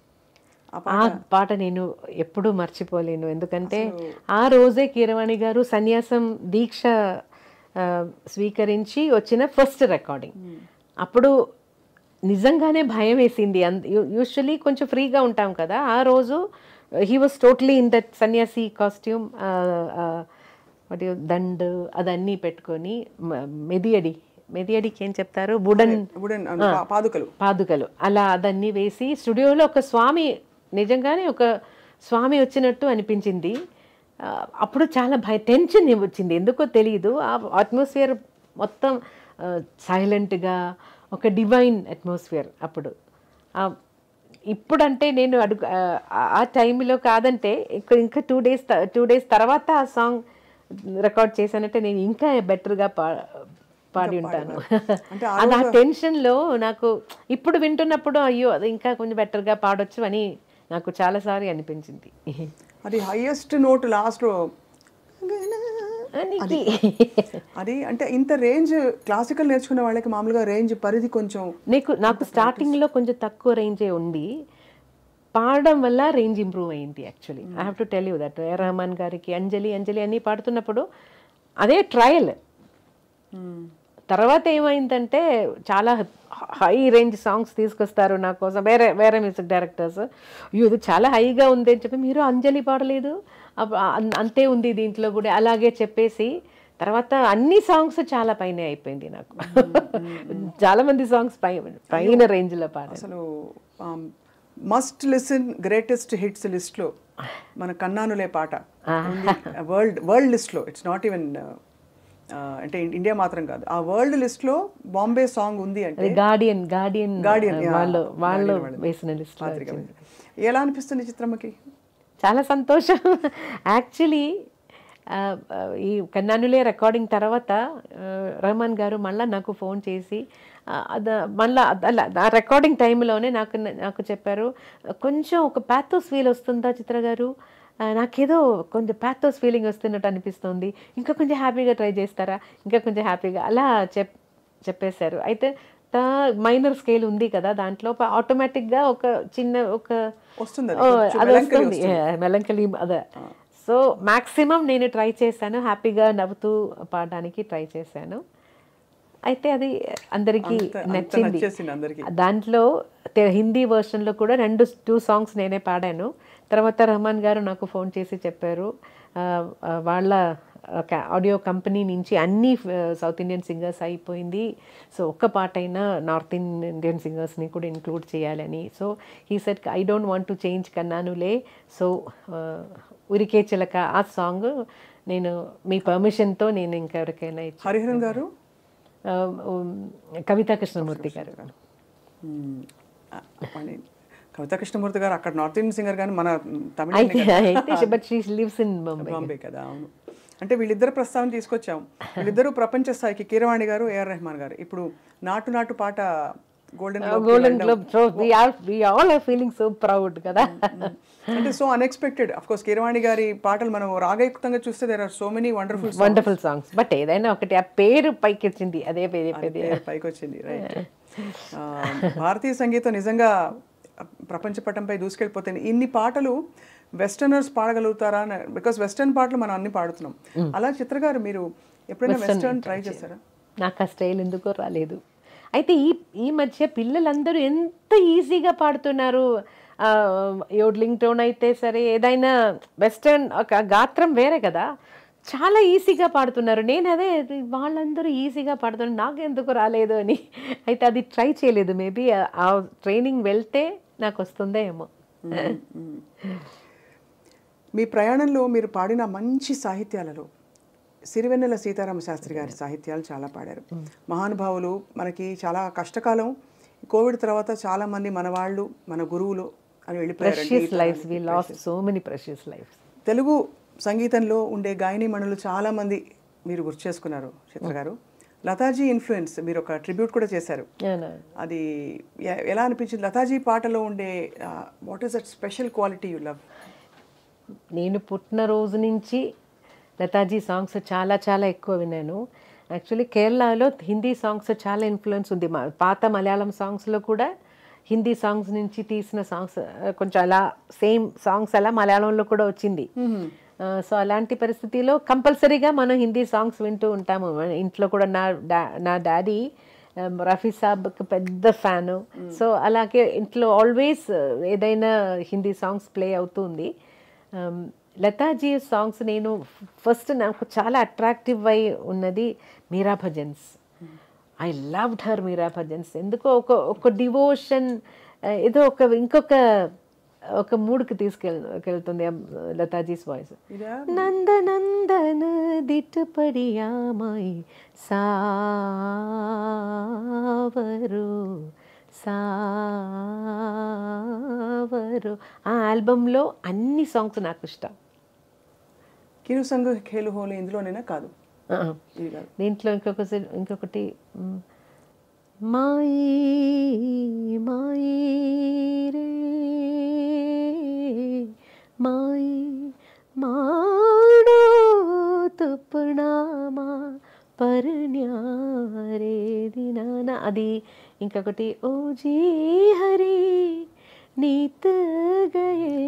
ఆ ఆ పాట నేను ఎప్పుడూ మర్చిపోలేను ఎందుకంటే ఆ రోజే కీరవాణి గారు సన్యాసం దీక్ష ఆ, స్వీకరించి వచ్చిన ఫస్ట్ రికార్డింగ్ అప్పుడు నిజంగానే భయం వేసింది యూజువలీ కొంచెం ఫ్రీగా ఉంటాం కదా ఆ రోజు he was totally in that sanyasi costume వాటి దండ్ అదన్నీ పెట్టుకొని మ- మెదియడి మెదియడికి ఏం చెప్తారు వుడన్ వుడెన్ పాదుకలు పాదుకలు అలా అదన్నీ వేసి స్టూడియోలో ఒక స్వామి నిజంగానే ఒక స్వామి వచ్చినట్టు అనిపించింది ఆ, అప్పుడు చాలా భయ టెన్షన్ వచ్చింది ఎందుకో తెలియదు ఆ అట్మాస్ఫియర్ మొత్తం సైలెంట్గా ఒక డివైన్ అట్మాస్ఫియర్ అప్పుడు ఆ, ఇప్పుడంటే నేను అడుగు ఆ- ఆ టైంలో కాదంటే ఇంకా ఇంకా టూ డేస్ టూ డేస్ తర్వాత ఆ సాంగ్ రికార్డ్ చేశానంటే నేను ఇంకా బెటర్గా పా పాడి ఉంటాను అంటే అది ఆ టెన్షన్లో నాకు ఇప్పుడు వింటున్నప్పుడు అయ్యో అది ఇంకా కొంచెం బెటర్గా పాడొచ్చు అని నాకు చాలాసార్లు అనిపించింది అది హైయెస్ట్ నోట్ లాస్ట్లో అది అది అంటే ఇంత రేంజ్ క్లాసికల్ నేర్చుకునే వాళ్ళకి మామూలుగా రేంజ్ పరిధి కొంచెం నీకు నాకు స్టార్టింగ్లో కొంచెం తక్కువ రేంజే ఉంది పాడడం వల్ల రేంజ్ ఇంప్రూవ్ అయింది actually I have to tell you that A Rahman గారికి అంజలి అంజలి అన్నీ పాడుతున్నప్పుడు అదే ట్రయల్ తర్వాత ఏమైందంటే చాలా హై రేంజ్ సాంగ్స్ తీసుకొస్తారు నా కోసం వేరే వేరే మ్యూజిక్ డైరెక్టర్స్ అయ్యో ఇది చాలా హైగా ఉంది అని చెప్పి మీరు అంజలి పాడలేదు అప్ప- అన్- అంతే ఉంది దీంట్లో కూడా అలాగే చెప్పేసి తర్వాత అన్ని సాంగ్స్ చాలా పైన అయిపోయింది నాకు చాలా మంది సాంగ్స్ పై పైన రేంజ్లో పాడారు అసలు మస్ట్ లిసన్ గ్రేటెస్ట్ హిట్స్ లిస్ట్లో మన కన్నానులే పాట వరల్డ్ వరల్డ్ లిస్ట్లో ఇట్స్ నాట్ ఈవెన్ అంటే ఇండియా మాత్రం కాదు ఆ వరల్డ్ లిస్ట్లో బాంబే సాంగ్ ఉంది అంటే అది గార్డియన్ గార్డియన్ Guardian, yeah. వాళ్ళు వాళ్ళు Guardian వాళ్ళది. వేసిన లిస్ట్ పాత్రిక మీద. ఎలా అనిపిస్తుంది చిత్రమ్మకి చాలా సంతోషం యాక్చువల్లీ ఈ కన్నానులే రికార్డింగ్ తర్వాత ఆ, రహమాన్ గారు మళ్ళీ నాకు ఫోన్ చేసి ఆ, అద మళ్ళా అద- అలా ఆ రికార్డింగ్ టైంలోనే నాకు నాకు చెప్పారు కొంచెం ఒక ప్యాథోస్ ఫీల్ వస్తుందా చిత్ర గారు ఆ, నాకేదో కొంచెం ప్యాథోస్ ఫీలింగ్ వస్తున్నట్టు అనిపిస్తుంది ఇంకా కొంచెం హ్యాపీగా ట్రై చేస్తారా ఇంకా కొంచెం హ్యాపీగా అలా చెప్ చెప్పేశారు అయితే మైనర్ స్కేల్ ఉంది కదా దాంట్లో ఆటోమేటిక్గా ఒక చిన్న ఒక వస్తుంది అది. ఓ, కొంచెం అది melancholy వస్తుంది మెలంకలి అదే సో మాక్సిమం నేను ట్రై చేశాను హ్యాపీగా నవ్వుతూ పాడడానికి ట్రై చేశాను అయితే అది అందరికీ అంత- అంత నచ్చింది నచ్చేసింది అందరికీ. దాంట్లో తె- హిందీ వర్షన్లో కూడా రెండు టూ సాంగ్స్ నేనే పాడాను తర్వాత రహమాన్ గారు నాకు ఫోన్ చేసి చెప్పారు ఆ, ఆ, వాళ్ళ ఆడియో కంపెనీ నుంచి అన్ని సౌత్ ఇండియన్ సింగర్స్ అయిపోయింది సో ఒక్క పాట అయినా నార్త్ ఇండియన్ సింగర్స్ని కూడా ఇంక్లూడ్ చేయాలని so he said I don't want to change కన్నానులే సో ఉరికే చిలక ఆ సాంగ్ నేను మీ పర్మిషన్తో నేను ఇంకెవరికైనా ఇచ్చాను హరిహరన్ గారు కవితా కృష్ణమూర్తి గారు మ్మ్. ఆ, మళ్ళీ కవితా కృష్ణమూర్తి గారు అక్కడ నార్త్ ఇండియన్ సింగర్ కానీ మన తమిళ అయితే అయితే but she lives in Mumbai Bombay కదా అవును అంటే వీళ్ళిద్దరు ప్రస్తావన తీసుకొచ్చాం వీళ్ళిద్దరూ ప్రపంచ స్థాయికి కీరవాణి గారు ఏఆర్ రెహమాన్ గారు ఇప్పుడు నాటు నాటు పాట golden golden globe so we are we all are feeling so proud కదా అంటే so unexpected of course Keeravani గారి పాటలు మనం రాగయుక్తంగా చూస్తే there are so many wonderful wonderful songs but ఏదైనా ఒకటి ఆ పేరు పైకి వచ్చింది అదే పేరు పేరు పైకి వచ్చింది రైట్ భారతీయ సంగీతం నిజంగా ప్రపంచ పటంపై దూసుకెళ్ళిపోతుంది ఇన్ని పాటలు వెస్టర్నర్స్ పాడగలుగుతారా బికాస్ వెస్టర్న్ పాటలు మనం అన్ని పాడుతున్నాం అలా చిత్ర గారు మీరు ఎప్పుడైనా వెస్టర్న్ ట్రై చేస్తారా నాకు ఆ స్టైల్ ఎందుకో రాలేదు అయితే ఈ ఈ మధ్య పిల్లలందరూ ఎంత ఈజీగా పాడుతున్నారు యోడ్లింగ్ టోన్ అయితే సరే ఏదైనా వెస్టర్న్ ఒక గాత్రం వేరే కదా చాలా ఈజీగా పాడుతున్నారు నేను అదే ఇది వాళ్ళందరూ ఈజీగా పాడుతున్నారు నాకు ఎందుకు రాలేదు అని అయితే అది ట్రై చేయలేదు మేబీ ఆ ట్రైనింగ్ వెళ్తే నాకు వస్తుందే ఏమో మీ ప్రయాణంలో మీరు పాడిన మంచి సాహిత్యాలలో సిరివెన్నెల సీతారామ శాస్త్రి గారి సాహిత్యాలు చాలా పాడారు మహానుభావులు మనకి చాలా కష్టకాలం కోవిడ్ తర్వాత చాలా మంది మన వాళ్ళు మన గురువులు అని వెళ్ళిపోయారు precious lives we lost so many precious lives Telugu సంగీతంలో ఉండే గాయని మణులు చాలా మంది మీరు గుర్తు చేసుకున్నారు చిత్ర గారు లతాజీ ఇన్ఫ్లుయెన్స్ మీరు ఒక ట్రిబ్యూట్ కూడా చేశారు అది ఎ- ఎలా అనిపించింది లతాజీ పాటలో ఉండే what is that special quality you love నేను పుట్టిన రోజు నుంచి లతాజీ సాంగ్స్ చాలా చాలా ఎక్కువ విన్నాను యాక్చువల్లీ కేరళలో హిందీ సాంగ్స్ చాలా ఇన్ఫ్లుయెన్స్ ఉంది మా పాత మలయాళం సాంగ్స్లో కూడా హిందీ సాంగ్స్ నుంచి తీసిన సాంగ్స్ కొంచెం అలా సేమ్ సాంగ్స్ అలా మలయాళంలో కూడా వచ్చింది సో అలాంటి పరిస్థితిలో కంపల్సరీగా మనం హిందీ సాంగ్స్ వింటూ ఉంటాము మన ఇంట్లో కూడా నా డా నా డాడీ రఫీ సాబ్కి పెద్ద ఫ్యాను సో అలాగే ఇంట్లో ఆల్వేస్ ఏదైనా హిందీ సాంగ్స్ ప్లే అవుతుంది Um, లతాజీ సాంగ్స్ నేను ఫస్ట్ నాకు చాలా అట్రాక్టివ్ అయి ఉన్నది Meera bhajans I loved her Meera bhajans ఎందుకో ఒక ఒక డివోషన్ ఏదో ఒక ఇంకొక ఒక మూడ్కి తీసుకెళ్తుంది లతాజీస్ వాయిస్ ఇదా నంద నందన దిట్టుపడియామాయి సావరు సావరు ఆ ఆల్బంలో అన్ని సాంగ్స్ నాకు ఇష్టం కిరు సంఘ ఖేలు హోలీ ఇందులోనైనా కాదు ఆ, ఇది కాదు దీంట్లో ఇంకొక సి- ఇంకొకటి మ్, మాయి మాయి రే మాయి మాడో తుప్పునామా పర్ణ్యారే దినాన అది ఇంకొకటి ఓ జీ హరి నీత్ గయే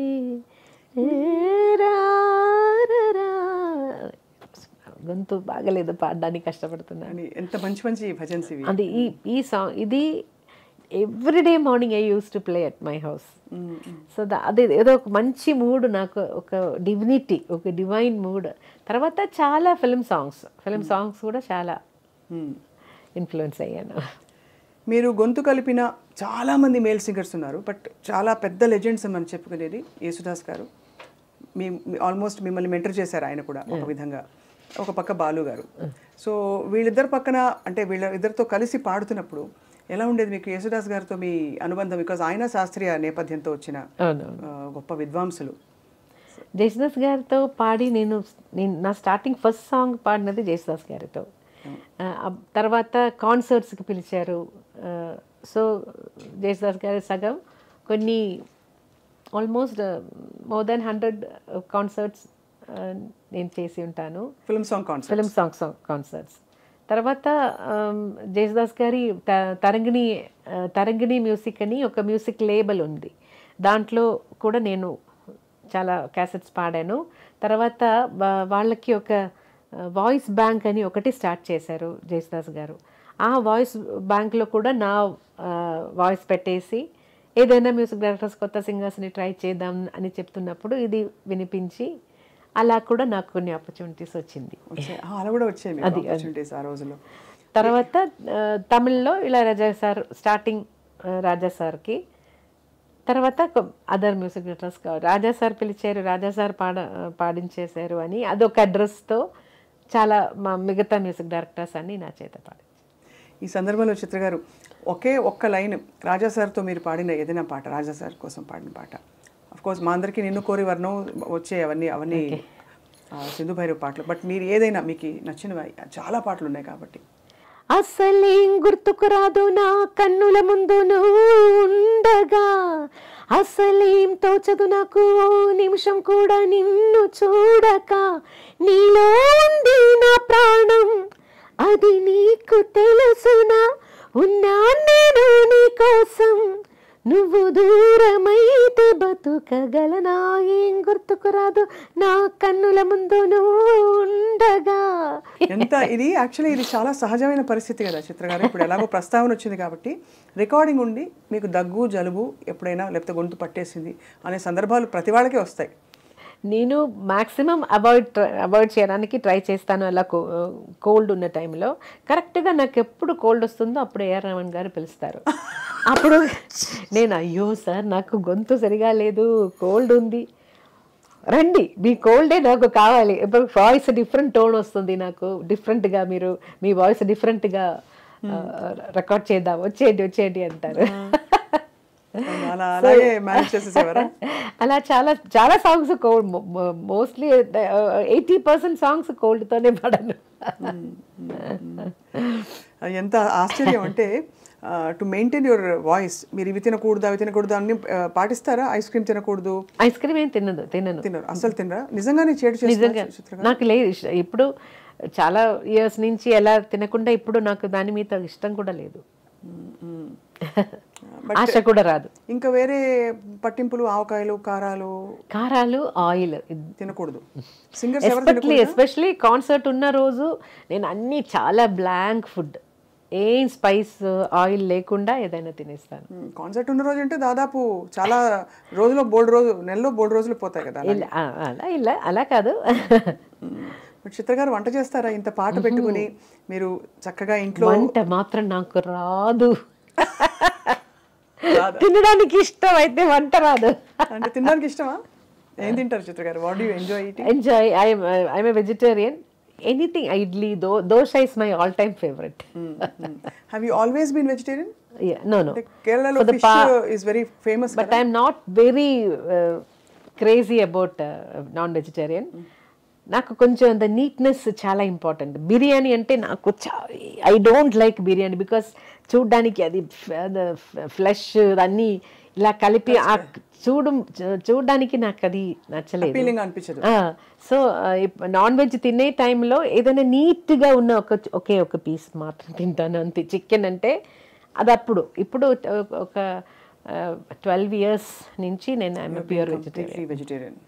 రా రా రా. గొంతు బాగలేదు పాడడానికి కష్టపడుతున్నాను అని ఎంత మంచి మంచి భజన్స్ ఇవి అది ఈ ఈ సాంగ్ ఇది everyday morning I use to play at my house so అది ఏదో ఒక మంచి మూడ్ నాకు ఒక డివినిటీ ఒక డివైన్ మూడ్ తర్వాత చాలా ఫిల్మ్ సాంగ్స్ ఫిల్మ్ సాంగ్స్ కూడా చాలా మ్మ్. ఇన్ఫ్లుయెన్స్ అయ్యాను మీరు గొంతు కలిపిన చాలా మంది మేల్ సింగర్స్ ఉన్నారు బట్ చాలా పెద్ద లెజెండ్స్ మనం చెప్పుకునేది యేసుదాస్ గారు మీ ఆల్మోస్ట్ మిమ్మల్ని మెంటర్ చేశారు ఆయన కూడా ఒక విధంగా ఒక పక్క బాలు గారు సో వీళ్ళిద్దరు పక్కన అంటే వీళ్ళ ఇద్దరితో కలిసి పాడుతున్నప్పుడు ఎలా ఉండేది మీకు యేసుదాస్ గారితో మీ అనుబంధం బికాజ్ ఆయన శాస్త్రీయ నేపథ్యంతో వచ్చిన అవును ఆ, గొప్ప విద్వాంసులు జయసుదాస్ గారితో పాడి నేను నేను నా స్టార్టింగ్ ఫస్ట్ సాంగ్ పాడినది జయసుదాస్ గారితో ఆ, అబ్- తర్వాత కాన్సర్ట్స్కి పిలిచారు సో జయసుదాస్ గారి సగం కొన్ని almost more than hundred concerts నేను చేసి ఉంటాను film song concert film songs concerts తర్వాత ఆమ్, జేసుదాస్ గారి త- తరంగిణి ఆ, తరంగిణి మ్యూజిక్ అని ఒక మ్యూజిక్ లేబుల్ ఉంది దాంట్లో కూడా నేను చాలా క్యాసెట్స్ పాడాను తర్వాత వా- వాళ్ళకి ఒక వాయిస్ బ్యాంక్ అని ఒకటి స్టార్ట్ చేశారు జయసుదాస్ గారు ఆ వాయిస్ బ్యాంక్లో కూడా నా వాయిస్ పెట్టేసి ఏదైనా మ్యూజిక్ డైరెక్టర్స్ కొత్త సింగర్స్ని ట్రై చేద్దాం అని చెప్తున్నప్పుడు ఇది వినిపించి అలా కూడా నాకు కొన్ని ఆపర్చునిటీస్ వచ్చింది వచ్చాయి ఆ, అలా కూడా వచ్చాయి మీకు ఆపర్చునిటీస్ ఆ రోజుల్లో తర్వాత ఆ, తమిళ్లో ఇలా రాజా సార్ స్టార్టింగ్ ఆ, రాజా సార్కి తర్వాత other music directors Raja sir పిలిచారు రాజా సార్ పాడ పాడించేశారు అని అదొక అడ్రస్తో చాలా మా మిగతా మ్యూజిక్ డైరెక్టర్స్ అన్ని నా చేత పాడి ఈ సందర్భంలో చిత్ర గారు ఒకే ఒక్క లైన్ రాజా సార్తో మీరు పాడిన ఏదైనా పాట రాజా సార్ కోసం పాడిన పాట అఫ్ కోర్స్ మా అందరికీ నిన్ను కోరి వర్ణం వచ్చే అవన్నీ అవన్నీ ఆ, సింధు భైరవ్ పాటలు బట్ మీరు ఏదైనా మీకు నచ్చినవి చాలా పాటలు ఉన్నాయి కాబట్టి అసలేం గుర్తుకు రాదు నా కన్నుల ముందు నువ్వు ఉండగా అసలేం తోచదు నాకు ఓ నిమిషం కూడా నిన్ను చూడక నీలో ఉంది నా ప్రాణం అది నీకు తెలుసునా ఉన్నా నేను నీ కోసం నువ్వు దూరమైతే బతుకగలనా ఏం గుర్తుకు రాదు నా కన్నుల ముందు నువ్వు ఉండగా ఎంత ఇది యాక్చువల్లీ ఇది చాలా సహజమైన పరిస్థితి కదా చిత్ర గారు ఇప్పుడు ఎలాగో ప్రస్తావన వచ్చింది కాబట్టి రికార్డింగ్ ఉండి మీకు దగ్గు జలుబు ఎప్పుడైనా లేకపోతే గొంతు పట్టేసింది అనే సందర్భాలు ప్రతి వాళ్ళకే వస్తాయి నేను మాక్సిమం అవాయిడ్ అవాయిడ్ చేయడానికి ట్రై చేస్తాను అలా కోల్డ్ ఉన్న టైంలో కరెక్ట్గా నాకు ఎప్పుడు కోల్డ్ వస్తుందో అప్పుడు ఏఆర్ రమణ్ గారు పిలుస్తారు అప్పుడు నేను అయ్యో సార్ నాకు గొంతు సరిగా లేదు కోల్డ్ ఉంది రండి మీ కోల్డే నాకు కావాలి ఇప్పుడు వాయిస్ డిఫరెంట్ టోన్ వస్తుంది నాకు డిఫరెంట్గా మీరు మీ వాయిస్ డిఫరెంట్గా రికార్డ్ చేద్దాం వచ్చేయండి వచ్చేయండి అంటారు అలా అలాగే మేనేజ్ చేసేసేవారా అలా చాలా చాలా songs cold mostly eighty percent songs కోల్డ్తోనే పడను అది ఎంత ఆశ్చర్యం అంటే టు మెయింటైన్ యువర్ వాయిస్ మీరు ఇవి తినకూడదు అవి తినకూడదు అన్ని ఆ, పాటిస్తారా ఐస్ క్రీమ్ తినకూడదు ఐస్ క్రీమ్ ఏం తినదు తినను తినరు అసలు తినరా నిజంగానే చేడు నిజంగా చేస్తారు చిత్ర నాకు లేదు ఇష్ట- ఇప్పుడు చాలా ఇయర్స్ నుంచి ఎలా తినకుండా ఇప్పుడు నాకు దాని మీద ఇష్టం కూడా లేదు ఆశ కూడా రాదు ఇంకా వేరే పట్టింపులు ఆవకాయలు కారాలు కారాలు ఆయిల్ తినకూడదు సింగర్స్ ఎవరు ఎస్పెషలీ ఎస్పెషలీ కాన్సర్ట్ ఉన్న రోజు నేను అన్ని చాలా బ్లాంక్ ఫుడ్ ఏం స్పైస్ ఆయిల్ లేకుండా ఏదైనా తినేస్తాను కాన్సర్ట్ ఉన్న రోజు అంటే దాదాపు చాలా రోజులో బోల్డ్ రోజు నెలలో బోల్డ్ రోజులు పోతాయి కదా అలా. ఇలా ఆ, అలా ఇలా అలా కాదు మరి చిత్ర గారు వంట చేస్తారా ఇంత పాట పెట్టుకుని మీరు చక్కగా ఇంట్లో వంట మాత్రం నాకు రాదు రాదా? తినడానికి ఇష్టం అయితే వంట రాదు అంటే తినడానికి ఇష్టమా ఏం తింటారు చిత్ర గారు what you enjoy eating enjoy I'm I'm a vegetarian anything idli దో dosa is my all time favourite have you always been vegetarian no no అంటే కేరళలో For the fish pa- is very famous but I'm not very crazy about non vegetarian నాకు కొంచెం the neatness చాలా important biryani అంటే నాకు I don't like biryani because చూడ్డానికి అది flesh అన్నీ ఇలా కలిపి ఆ చూడు చూడడానికి నాకు అది నచ్చలేదు ఫీలింగ్ అనిపించదు సో నాన్ వెజ్ తినే టైంలో ఏదైనా నీట్గా ఉన్న ఒక ఒకే ఒక పీస్ మాత్రం తింటాను అంతే చికెన్ అంటే అది అప్పుడు ఇప్పుడు ఒక ట్వెల్వ్ ఇయర్స్ నుంచి నేను I'm pure vegetarian vegetarian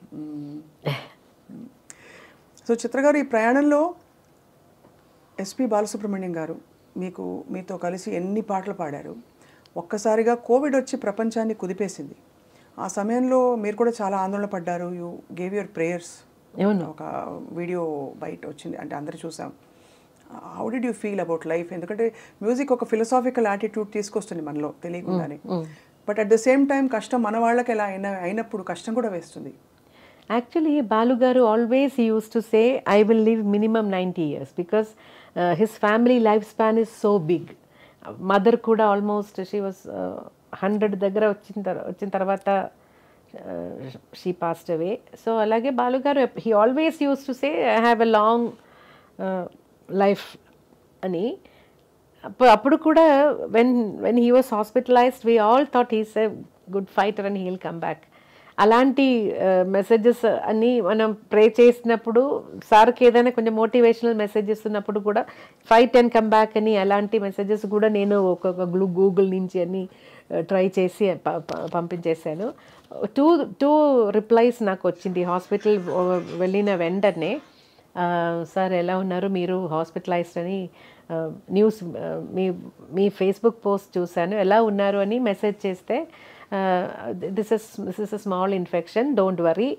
so Chithra గారు ఈ ప్రయాణంలో ఎస్పి బాలసుబ్రహ్మణ్యం గారు మీకు మీతో కలిసి ఎన్ని పాటలు పాడారు ఒక్కసారిగా కోవిడ్ వచ్చి ప్రపంచాన్ని కుదిపేసింది ఆ సమయంలో మీరు కూడా చాలా ఆందోళన పడ్డారు యూ గేవ్ యువర్ ప్రేయర్స్ అవును ఒక వీడియో బయట వచ్చింది అంటే అందరు చూసాం how did you feel about life ఎందుకంటే మ్యూజిక్ ఒక ఫిలసాఫికల్ యాటిట్యూడ్ తీసుకొస్తుంది మనలో తెలియకుండానే but at the same time కష్టం మన వాళ్ళకి ఎలా అయినా అయినప్పుడు కష్టం కూడా వేస్తుంది యాక్చువల్లీ బాలు గారు always use to say I will live minimum ninety years because his family life span is so big mother కూడా ఆల్మోస్ట్ షీ వాస్ హండ్రెడ్ దగ్గర వచ్చిన తర్వా వచ్చిన తర్వాత షీ పాస్ట్ అవే సో అలాగే బాలు గారు he always use to say I have a long life అని అప్పుడు అప్పుడు కూడా when when he was hospitalised we all thought he's a good fighter and he'll come back అలాంటి మెసేజెస్ అన్నీ మనం ప్రే చేసినప్పుడు సార్కి ఏదైనా కొంచెం మోటివేషనల్ మెసేజెస్ ఉన్నప్పుడు కూడా ఫైట్ అండ్ కమ్ బ్యాక్ అని అలాంటి మెసేజెస్ కూడా నేను ఒక్కొక్క గ్లూ గూగుల్ నుంచి అన్ని ట్రై చేసి ప- ప- పంపించేశాను టూ టూ రిప్లైస్ నాకు వచ్చింది హాస్పిటల్ వెళ్ళిన వెంటనే ఆ, సార్ ఎలా ఉన్నారు మీరు హాస్పిటలైజ్డ్ అని ఆ, న్యూస్ ఆ, మీ మీ ఫేస్బుక్ పోస్ట్ చూశాను ఎలా ఉన్నారు అని మెసేజ్ చేస్తే this is this is a small infection don't worry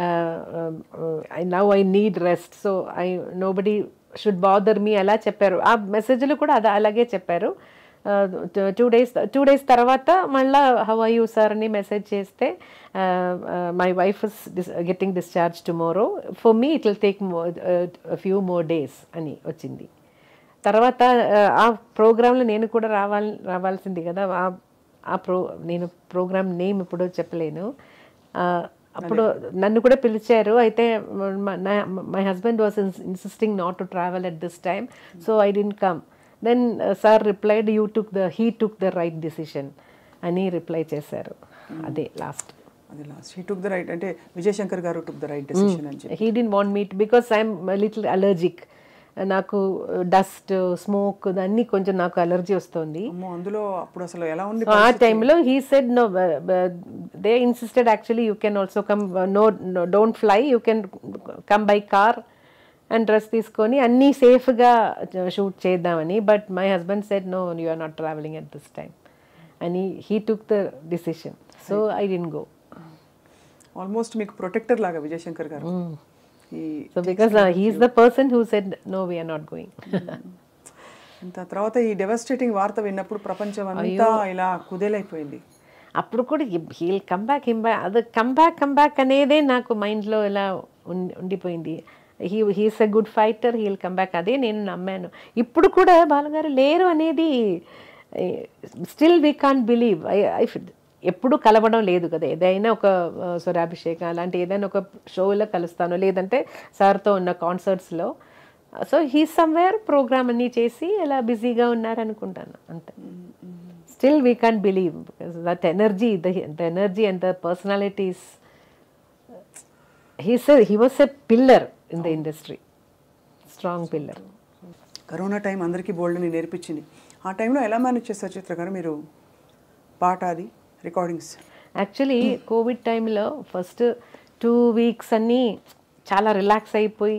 I now I need rest so I nobody should bother me అలా చెప్పారు ఆ మెసేజ్లు కూడా అది అలాగే చెప్పారు టూ డేస్ టూ డేస్ తర్వాత మళ్ళా హౌ ఐ యూ సార్ అని మెసేజ్ చేస్తే my wife is getting discharge tomorrow for me it will take few more days అని వచ్చింది తర్వాత ఆ ప్రోగ్రాంలో నేను కూడా రావాలి రావాల్సింది కదా ఆ- ఆ ప్రో నేను ప్రోగ్రామ్ నేమ్ ఇప్పుడు చెప్పలేను ఆ, అప్పుడు నన్ను కూడా పిలిచారు అయితే my husband was insisting not to travel at this time so I didn't come then sir replied you took the he took the right decision అని రిప్లై చేశారు అదే లాస్ట్ అది last he took the right అంటే విజయశంకర్ గారు took the right decision అని చెప్పి he డి want meet because I'm little allergic నాకు డస్ట్ స్మోక్ అన్నీ కొంచెం నాకు అలర్జీ వస్తుంది అమ్మో అందులో అప్పుడు అసలు ఎలా ఉంది So, ఆ టైంలో he said no they insisted actually you can also come no don't fly you can come by car and dress తీసుకొని అన్నీ సేఫ్గా షూట్ చేద్దామని but my husband said no you are not travelling at this time అని he took the decision so I didn't go almost మీకు protector లాగా విజయశంకర్ గారు ఈ so because he is the person who said no we are not going ఇంత తర్వాత ఈ devastating వార్త విన్నప్పుడు ప్రపంచం అంతా ఇలా కుదేలైపోయింది అప్పుడు కూడా he'll come back him back అది కమ్ బ్యాక్ కమ్ బ్యాక్ అనేదే నాకు మైండ్లో ఇలా ఉండి ఉండిపోయింది he he's a good fighter he'll come back అదే నేను నమ్మాను ఇప్పుడు కూడా బాలగారు లేరు అనేది still we can't believe I I ఎప్పుడు కలవడం లేదు కదా ఏదైనా ఒక ఆ, స్వరాభిషేకం అలాంటి ఏదైనా ఒక షోలో కలుస్తాను లేదంటే సార్తో ఉన్న కాన్సర్ట్స్లో సో హీ సమ్వేర్ ప్రోగ్రామ్ అన్నీ చేసి అలా బిజీగా ఉన్నారనుకుంటాను అంతే still we can't believe because that energy the, the energy and the personalities he said he was a pillar in the industry strong pillar corona time అందరికీ బోల్డ్ని నేర్పించింది ఆ టైంలో ఎలా మేనేజ్ చేస్తారు చిత్ర గారు మీరు పాట అది రికార్డింగ్స్ యాక్చువల్లీ కోవిడ్ టైంలో ఫస్ట్ టూ వీక్స్ అన్నీ చాలా రిలాక్స్ అయిపోయి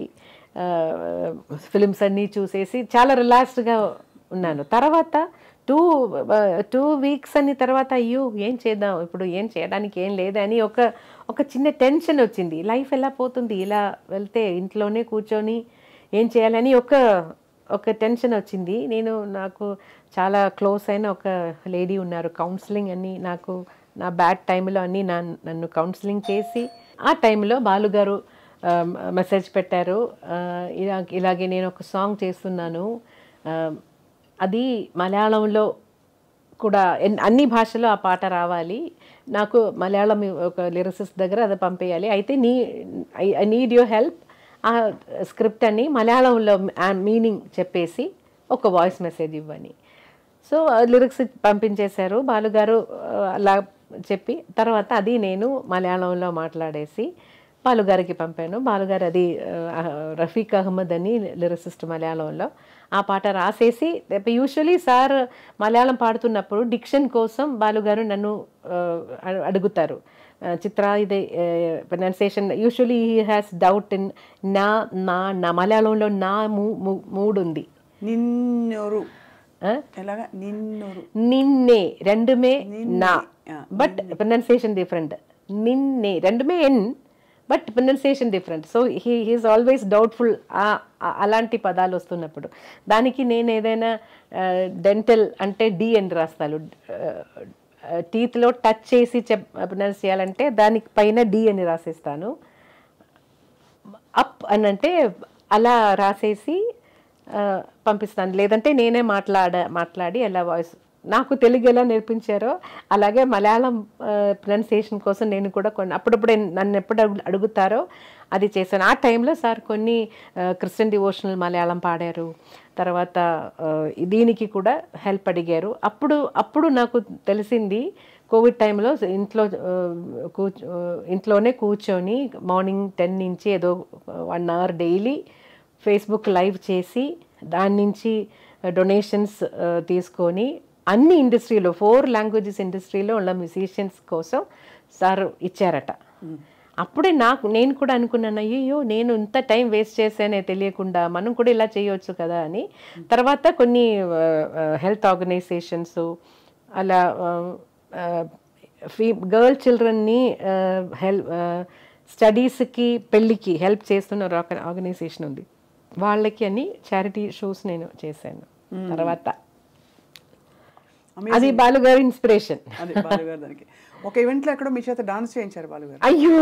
ఫిలిమ్స్ అన్నీ చూసేసి చాలా రిలాక్స్డ్గా ఉన్నాను తర్వాత టూ టూ వీక్స్ అని తర్వాత అయ్యో ఏం చేద్దాం ఇప్పుడు ఏం చేయడానికి ఏం లేదని ఒక ఒక చిన్న టెన్షన్ వచ్చింది లైఫ్ ఎలా పోతుంది ఇలా వెళ్తే ఇంట్లోనే కూర్చొని ఏం చేయాలని ఒక ఒక టెన్షన్ వచ్చింది నేను నాకు చాలా క్లోజ్ అయిన ఒక లేడీ ఉన్నారు కౌన్సిలింగ్ అని నాకు నా బ్యాడ్ టైంలో అన్ని నా నన్ను కౌన్సిలింగ్ చేసి ఆ టైంలో బాలుగారు మెసేజ్ పెట్టారు ఆ, ఇలా ఇలాగే నేను ఒక సాంగ్ చేస్తున్నాను ఆ, అది మలయాళంలో కూడా ఎన్- అన్ని భాషలో ఆ పాట రావాలి నాకు మలయాళం ఒక లిరిసిస్ట్ దగ్గర అది పంపేయాలి అయితే నీ I I need your help ఆ స్క్రిప్ట్ అని మలయాళంలో మీనింగ్ చెప్పేసి ఒక వాయిస్ మెసేజ్ ఇవ్వని సో లిరిక్స్ పంపించేశారు బాలుగారు ఆ, అలా చెప్పి తర్వాత అది నేను మలయాళంలో మాట్లాడేసి బాలుగారికి పంపాను బాలుగారు అది ఆ, రఫీక్ అహ్మద్ అని లిరిసిస్ట్ మలయాళంలో ఆ పాట రాసేసి యూజువలీ సార్ మలయాళం పాడుతున్నప్పుడు డిక్షన్ కోసం బాలుగారు నన్ను ఆ, అడు- అడుగుతారు ఆ, చిత్ర ఇది pronunciation usually he has doubt in నా నా నా మలయాళంలో నా మూ మూ- మూడు ఉంది నిన్నొరు ఆ? ఎలాగా నిన్నొరు నిన్నే రెండుమే నా ఆ, బట్ ప్రొనౌన్సియేషన్ డిఫరెంట్ నిన్నే రెండుమే ఎన్ but pronunciation different so he he's always doubtful అలాంటి పదాలు వస్తున్నప్పుడు దానికి నేను ఏదైనా డెంటల్ అంటే డి అని రాస్తాను టీత్లో టచ్ చేసి చెప్ ప్రొనౌన్స్ చేయాలంటే దానికి పైన డి అని రాసేస్తాను అప్ అని అంటే అలా రాసేసి ఆ, పంపిస్తాను లేదంటే నేనే మాట్లాడ మాట్లాడి అలా వాయిస్ నాకు తెలుగు ఎలా నేర్పించారో అలాగే మలయాళం ప్రొనౌన్సియేషన్ కోసం నేను కూడా కొన్ని అప్పుడప్పుడు నన్ను ఎప్పుడు అడుగు- అడుగుతారో అది చేశాను ఆ టైంలో సార్ కొన్ని క్రిస్టియన్ డివోషనల్ మలయాళం పాడారు తర్వాత ఆ, దీనికి కూడా హెల్ప్ అడిగారు అప్పుడు అప్పుడు నాకు తెలిసింది కోవిడ్ టైంలో ఇంట్లో ఆ, కూర్చో ఇంట్లోనే కూర్చొని మార్నింగ్ టెన్ నుంచి ఏదో one hour daily Facebook live చేసి దాని నుంచి డొనేషన్స్ తీసుకొని అన్ని ఇండస్ట్రీలో ఫోర్ లాంగ్వేజెస్ ఇండస్ట్రీలో ఉన్న మ్యూజిషియన్స్ కోసం సార్ ఇచ్చారట అప్పుడే నాకు నేను కూడా అనుకున్నాను అయ్యో నేను ఇంత టైం వేస్ట్ చేశానే తెలియకుండా మనం కూడా ఇలా చేయొచ్చు కదా అని తర్వాత కొన్ని హెల్త్ ఆర్గనైజేషన్స్ అలా ఫీ గర్ల్ చిల్డ్రన్ని హెల్ప్ స్టడీస్కి పెళ్ళికి హెల్ప్ చేస్తున్న ఒక ఆర్గనైజేషన్ ఉంది వాళ్ళకి అని చారిటీ షోస్ నేను చేశాను తర్వాత అది బాలుగారి ఇన్స్పిరేషన్ అదే బాలుగారు దానికి ఒక ఈవెంట్లో ఎక్కడో మీ చేత డాన్స్ చేయించారు బాలుగారు అయ్యో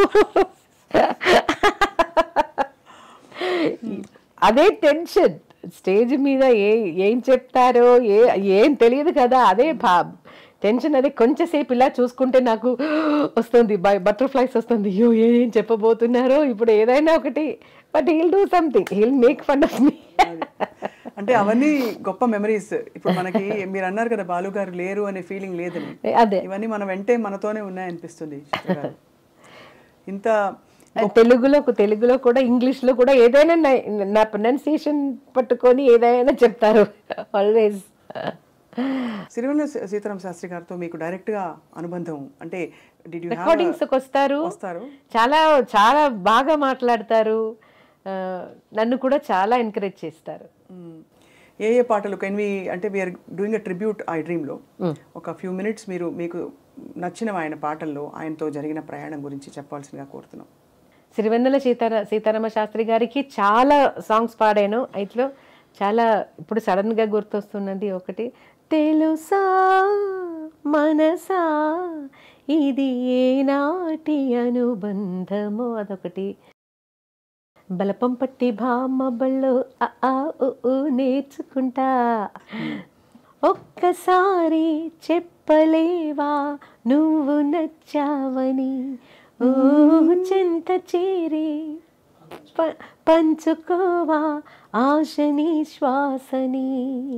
అదే టెన్షన్ స్టేజ్ మీద ఏ ఏం చెప్తారో ఏ ఏం తెలియదు కదా అదే భా టెన్షన్ అదే కొంచెంసేపు ఇలా చూసుకుంటే నాకు వస్తుంది బై బటర్ఫ్లైస్ వస్తుంది అయ్యో ఏం చెప్పబోతున్నారో ఇప్పుడు ఏదైనా ఒకటి but he'll do something he'll make fun of me అంటే అవన్నీ గొప్ప మెమరీస్ ఇప్పుడు మనకి మీరు అన్నారు కదా బాలు గారు లేరు అనే ఫీలింగ్ లేదని అదే ఇవన్నీ మన వెంటే మనతోనే ఉన్నాయనిపిస్తుంది చిత్ర గారు. ఇంత తెలుగులో తెలుగులో కూడా ఇంగ్లీష్లో కూడా ఏదైనా నా- నా ప్రొనౌన్సియేషన్ పట్టుకొని ఏదైనా చెప్తారు ఆల్వేస్ సిరివెల్ల సీతారాం శాస్త్రి గారితో మీకు డైరెక్ట్ గా అనుబంధం అంటే did you have a- recordings వస్తారు వస్తారు చాలా చాలా బాగా మాట్లాడతారు ఆ, నన్ను కూడా చాలా ఎంకరేజ్ చేస్తారు మ్మ్. ఏ ఏ పాటలు కెన్ వి అంటే we are doing a tribute I డ్రీమ్లో ఒక ఫ్యూ మినిట్స్ మీరు మీకు నచ్చిన ఆయన పాటల్లో ఆయనతో జరిగిన ప్రయాణం గురించి చెప్పాల్సిందిగా కోరుతున్నాం సిరివెన్నెల సీతారా సీతారామ శాస్త్రి గారికి చాలా సాంగ్స్ పాడాను అయిట్లో చాలా ఇప్పుడు సడన్గా గుర్తొస్తున్నది ఒకటి తెలుసా మనసా ఇది ఏనాటి అనుబంధమో అదొకటి బలపం పట్టి బామ్మ బళ్ళు అ, ఆ, ఉ, ఊ నేర్చుకుంటా ఒక్కసారి చెప్పలేవా నువ్వు నచ్చావని ఓ చెంత చేరి ప- పంచుకోవా ఆశని శ్వాసని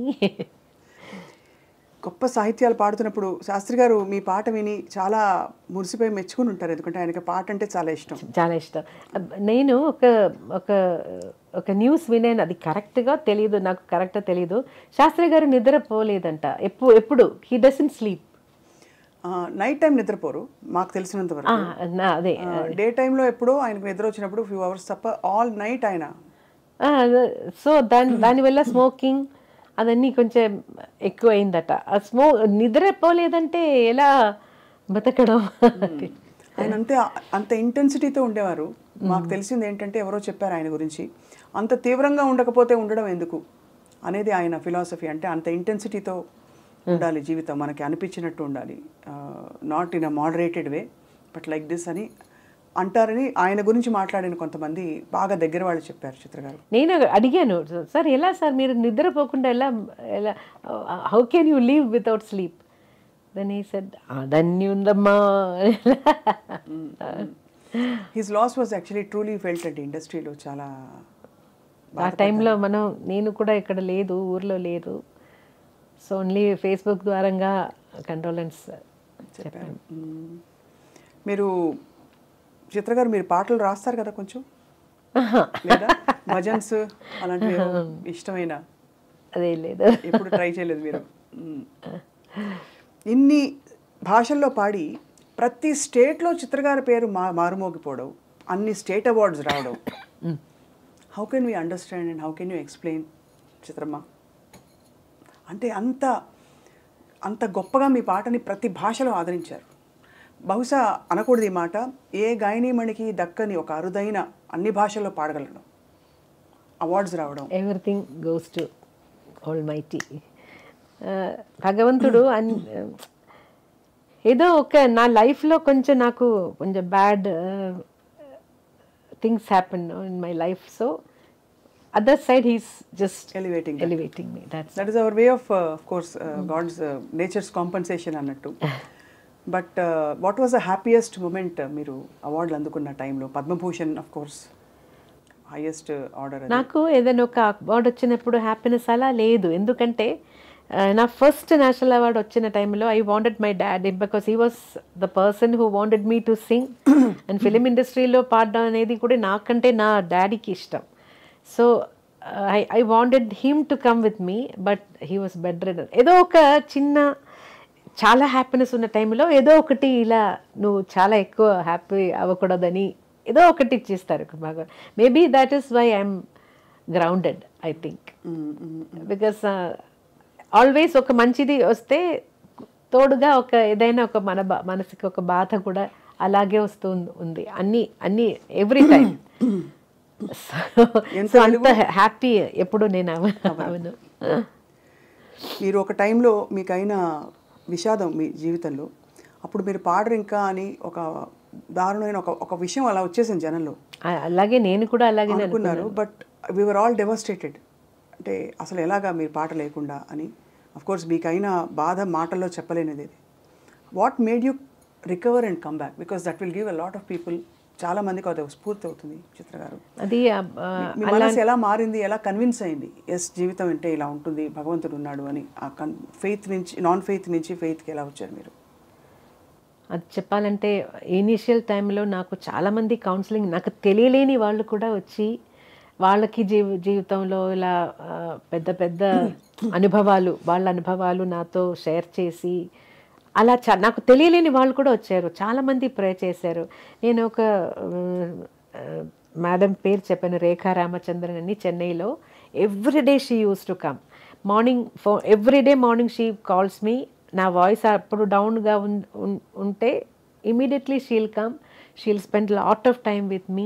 గొప్ప సాహిత్యాలు పాడుతున్నప్పుడు శాస్త్రి గారు మీ పాట విని చాలా మురిసిపోయి మెచ్చుకుని ఉంటారు ఎందుకంటే ఆయనకి పాట అంటే చాలా ఇష్టం చాలా ఇష్టం అబ్- నేను ఒక ఒక ఒక న్యూస్ వినాను అది కరెక్ట్గా తెలియదు నాకు కరెక్ట్ తెలియదు శాస్త్రి గారు నిద్రపోలేదంట ఎప్పుడు ఎప్పుడు he doesn't sleep night time నిద్రపోరు మాకు తెలిసినంత వరకు అదే డే టైంలో ఎప్పుడో ఆయనకు నిద్ర వచ్చినప్పుడు ఫ్యూ అవర్స్ తప్ప ఆల్ నైట్ ఆయన సో దాని దానివల్ల స్మోకింగ్ అదన్నీ కొంచెం ఎక్కువ అయిందట ఆ స్మో నిద్రపోలేదంటే ఎలా బతకడం ఆయన అంతే అంత ఇంటెన్సిటీతో ఉండేవారు మాకు తెలిసింది ఏంటంటే ఎవరో చెప్పారు ఆయన గురించి అంత తీవ్రంగా ఉండకపోతే ఉండడం ఎందుకు అనేది ఆయన ఫిలాసఫీ అంటే అంత ఇంటెన్సిటీతో ఉండాలి జీవితం మనకి అనిపించినట్టు ఉండాలి not in a moderated way but like this అని అంటారని ఆయన గురించి మాట్లాడిన కొంతమంది బాగా దగ్గర వాళ్ళు చెప్పారు చిత్ర గారు నేను అడిగాను సార్ ఎలా సార్ మీరు నిద్రపోకుండా ఎలా ఎలా how can you live without sleep then he said అదన్నీ ఉందమ్మా his loss was actually truly felt అండి ఇండస్ట్రీలో చాలా ఆ టైంలో మనం నేను కూడా ఇక్కడ లేదు ఊర్లో లేదు సో ఓన్లీ ఫేస్బుక్ ద్వారంగా కంట్రోలెన్స్ చెప్పారు మ్మ్. మీరు చిత్ర గారు మీరు పాటలు రాస్తారు కదా కొంచెం లేదా భజన్స్ అలాంటివి ఏవో ఇష్టమైన అదే లేదు ఎప్పుడు ట్రై చేయలేదు మీరు మ్మ్. ఇన్ని భాషల్లో పాడి ప్రతి స్టేట్లో చిత్రగారి పేరు మా మారుమోగిపోవడం అన్ని స్టేట్ అవార్డ్స్ రావడం how can we understand and how can you explain చిత్రమ్మ అంటే అంత అంత గొప్పగా మీ పాటని ప్రతి భాషలో ఆదరించారు బహుశా అనకూడదు ఈ మాట ఏ గాయనీమణికి దక్కని ఒక అరుదైన అన్ని భాషల్లో పాడగలడం అవార్డ్స్ రావడం everything goes to almighty భగవంతుడు అన్ ఏదో ఒక నా లైఫ్లో కొంచెం నాకు కొంచెం bad things happen in my life so other side he's just elevating elevating me that's that is our way of of course God's nature's compensation అన్నట్టు but what was the happiest moment మీరు అవార్డులు అందుకున్న టైంలో Padma Bhushan of course highest order నాకు ఏదైనా ఒక award వచ్చినప్పుడు happiness అలా లేదు ఎందుకంటే ఆ, నా ఫస్ట్ నేషనల్ అవార్డ్ వచ్చిన టైంలో I wanted my dad because he was the person who wanted me to sing and film ఇండస్ట్రీలో పాడడం అనేది కూడా నాకంటే నా డాడీకి ఇష్టం so I I wanted him to come with me but he was bedridden ఏదో ఒక చిన్న చాలా హ్యాపీనెస్ ఉన్న టైంలో ఏదో ఒకటి ఇలా నువ్వు చాలా ఎక్కువ హ్యాపీ అవ్వకూడదని ఏదో ఒకటి చేస్తారు బాగా maybe that is why I'm grounded I think because always ఒక మంచిది వస్తే తోడుగా ఒక ఏదైనా ఒక మన బా మనసుకి ఒక బాధ కూడా అలాగే వస్తూ ఉంది- ఉంది అన్ని అన్ని ఎవ్రీ టైం సో అంత హ్యాపీ ఎప్పుడు నేను అవ- అవను మీరు ఒక టైంలో మీకైన విషాదం మీ జీవితంలో అప్పుడు మీరు పాడరు ఇంకా అని ఒక దారుణమైన ఒక ఒక విషయం అలా వచ్చేసింది జనంలో ఆ- అలాగే నేను కూడా అలాగే అనుకున్నారు బట్ వీఆర్ ఆల్ డెవస్టేటెడ్ అంటే అసలు ఎలాగా మీరు పాట లేకుండా అని అఫ్ కోర్స్ మీకైన బాధ మాటల్లో చెప్పలేనిది ఇది what made you recover and come back because that will give a lot of people చాలా మందికి అది ఒక స్ఫూర్తి అవుతుంది చిత్ర గారు అది ఆ, ఆ, మీ మనసు ఎలా మారింది ఎలా కన్విన్స్ అయింది ఎస్ జీవితం అంటే ఇలా ఉంటుంది భగవంతుడు ఉన్నాడు అని ఆ కన్ ఫెయిత్ నుంచి నాన్ ఫెయిత్ నుంచి ఫెయిత్కి ఎలా వచ్చారు మీరు అది చెప్పాలంటే ఇనీషియల్ టైంలో నాకు చాలామంది కౌన్సిలింగ్ నాకు తెలియలేని వాళ్ళు కూడా వచ్చి వాళ్ళకి జీవ జీవితంలో ఇలా ఆ, పెద్ద పెద్ద అనుభవాలు వాళ్ళ అనుభవాలు నాతో షేర్ చేసి అలా చా నాకు తెలియలేని వాళ్ళు కూడా వచ్చారు చాలామంది ప్రే చేశారు నేను ఒక మేడం పేరు చెప్పాను రేఖా రామచంద్రన్ అని చెన్నైలో everyday she used to come morning for everyday morning she calls me నా వాయిస్ అప్పుడు డౌన్గా ఉంటే immediately she'll come she'll spend lot of time with me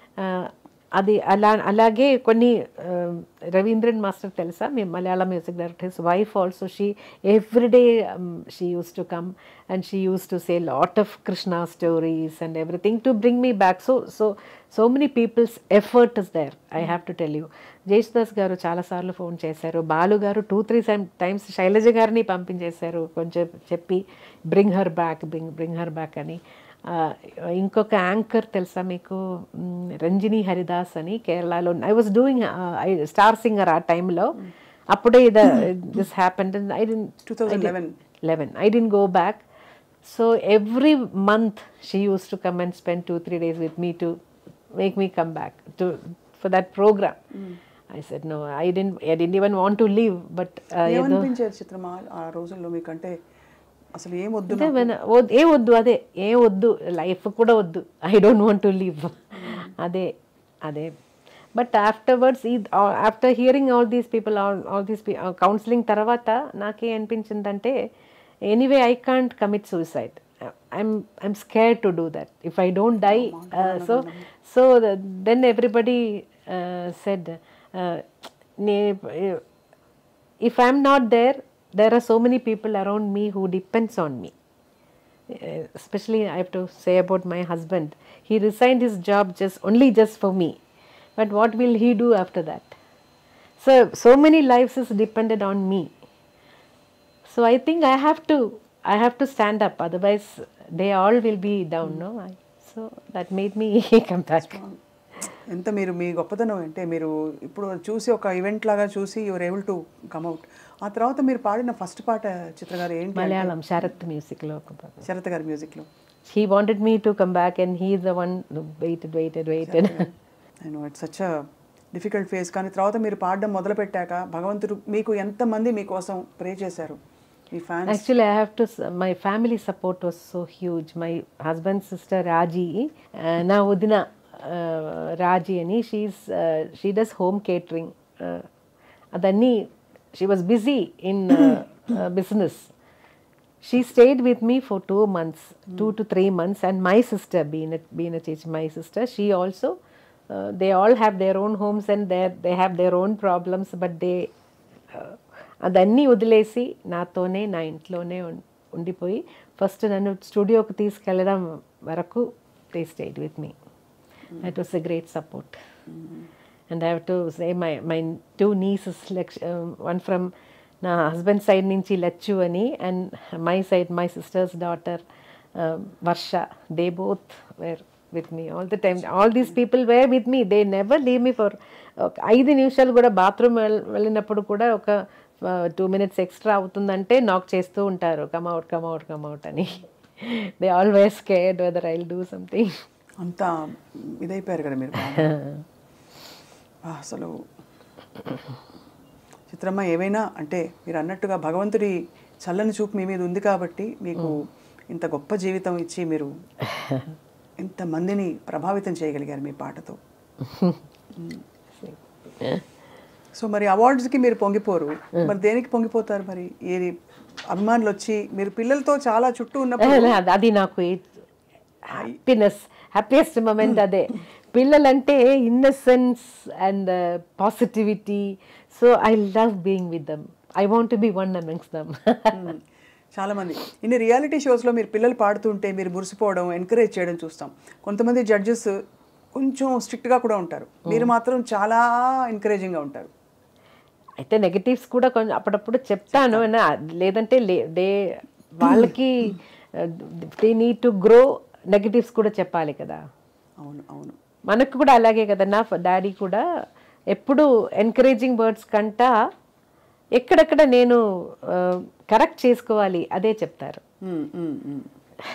అది అలా అలాగే కొన్ని ఆ, రవీంద్రన్ మాస్టర్ తెలుసా మీ మలయాళ music director his wife also she everyday she used to come and she used to say lot of Krishna stories and everything to bring me back so so so many peoples effort is there I have to tell you Jayeshdas గారు చాలాసార్లు phone చేశారు బాలు గారు two three times Shailaja గారిని పంపించేశారు కొంచెం చెప్పి bring her back bring bring her back అని ఆ, ఇంకొక యాంకర్ తెలుసా మీకు మ్, రంజిని హరిదాస్ అని కేరళలో I was doing star singer ఆ టైంలో అప్పుడే this happened I the 2011. Eleven I didn't go back so every month she used to come and spend two three days with me to make me come back to for that programme I said no I didn't I didn't even want to leave but ఏమనిపించారు చిత్రమా ఆ రోజుల్లో మీకంటే అసలు ఏం వద్దు అంటే when- వద్- ఏ వద్దు అదే ఏ వద్దు లైఫ్ కూడా వద్దు I don't want to leave అదే అదే బట్ ఆఫ్టర్వర్డ్స్ ఈ after hearing all these people all all these counselling తర్వాత నాకే అనిపించిందంటే anyway I can't commit suicide I'm I'm scare to do that if I don't die so so then everybody said నే if i'm not there there are so many people around me who depends on me Uh, especially i have to say about my husband he resigned his job just only just for me but what will he do after that so so many lives is dependent on me so i think i have to i have to stand up otherwise they all will be down no I, so that made me come back ఎంత మీరు మీ గొప్పతనం అంటే మీరు ఇప్పుడు చూసి ఒక event లాగా చూసి యువర్ ఏబుల్ టు కమ్అవుట్ ఆ తర్వాత మీరు పాడిన ఫస్ట్ పాట చిత్ర గారు ఏంటి మలయాళం శరత్ మ్యూజిక్ లో ఒక పాట. శరత్ గారి మ్యూజిక్లో he wanted me to come back and he is the one who waited waited waited నేను ఇట్స్ సచ్ డిఫికల్ట్ ఫేస్ కానీ తర్వాత మీరు పాడడం మొదలు పెట్టాక భగవంతుడు మీకు ఎంతమంది మీకోసం ప్రే చేశారు మీ fans actually i have to s- my family support was so huge my husband's sister raji uh, na udina uh, raji ani she's uh, she does home catering uh, adanni she was busy in uh, uh, business she stayed with me for two months two to three months and my sister being a, being a teacher my sister she also uh, they all have their own homes and they they have their own problems but they uh, అదన్నీ వదిలేసి నాతోనే నా ఇంట్లోనే ఉం- ఉండిపోయి first నన్ను స్టూడియోకి తీసుకెళ్ళడం వరకు they stayed with me that was a great support and I have to say my my two nieces Laksha one from నా హస్బెండ్ సైడ్ నుంచి లచ్చు అని and my side my sister's daughter Varsha they both were with me all the time all these people were with me they never leave me for ఒక ఐదు నిమిషాలు కూడా bathroom వెళ్ళినప్పుడు కూడా ఒక టూ మినిట్స్ ఎక్స్ట్రా అవుతుందంటే నాక్ చేస్తూ ఉంటారు కమ్అవుట్ కమ్అవుట్ కమ్అవుట్ అని they always cared whether I do something అంత ఇదైపోయారు కదా మీరు బాగా. ఆ, అసలు చిత్రమ్మ ఏవైనా అంటే మీరు అన్నట్టుగా భగవంతుడి చల్లని చూపు మీ మీద ఉంది కాబట్టి మీకు ఇంత గొప్ప జీవితం ఇచ్చి మీరు ఇంత మందిని ప్రభావితం చేయగలిగారు మీ పాటతో సో మరి అవార్డ్స్కి మీరు పొంగిపోరు మరి దేనికి పొంగిపోతారు మరి ఏది అభిమానులు వచ్చి మీరు పిల్లలతో చాలా చుట్టూ ఉన్నప్పుడు అది- అది నాకు హ్యాపీనెస్ హ్యాపీయెస్ట్ మూమెంట్ అదే పిల్లలంటే innocence and positivity so I love being with them I want to be one amongst them hmm. చాలా మంది ఇన్ని రియాలిటీ షోస్లో మీరు పిల్లలు పాడుతుంటే మీరు మురిసిపోవడం ఎంకరేజ్ చేయడం చూస్తాం కొంతమంది జడ్జెస్ కొంచెం స్ట్రిక్ట్గా కూడా ఉంటారు మీరు మాత్రం చాలా ఎంకరేజింగ్గా ఉంటారు అయితే నెగటివ్స్ కూడా కొంచెం అప్పుడప్పుడు చెప్తాను నా- లేదంటే లే- దే వాళ్ళకి they need to grow negatives కూడా చెప్పాలి కదా అవును అవును మనకు కూడా అలాగే కదా నా డాడీ కూడా ఎప్పుడు ఎంకరేజింగ్ వర్డ్స్ కంట ఎక్కడెక్కడ నేను కరెక్ట్ చేసుకోవాలి అదే చెప్తారు మ్మ్, మ్మ్, మ్మ్.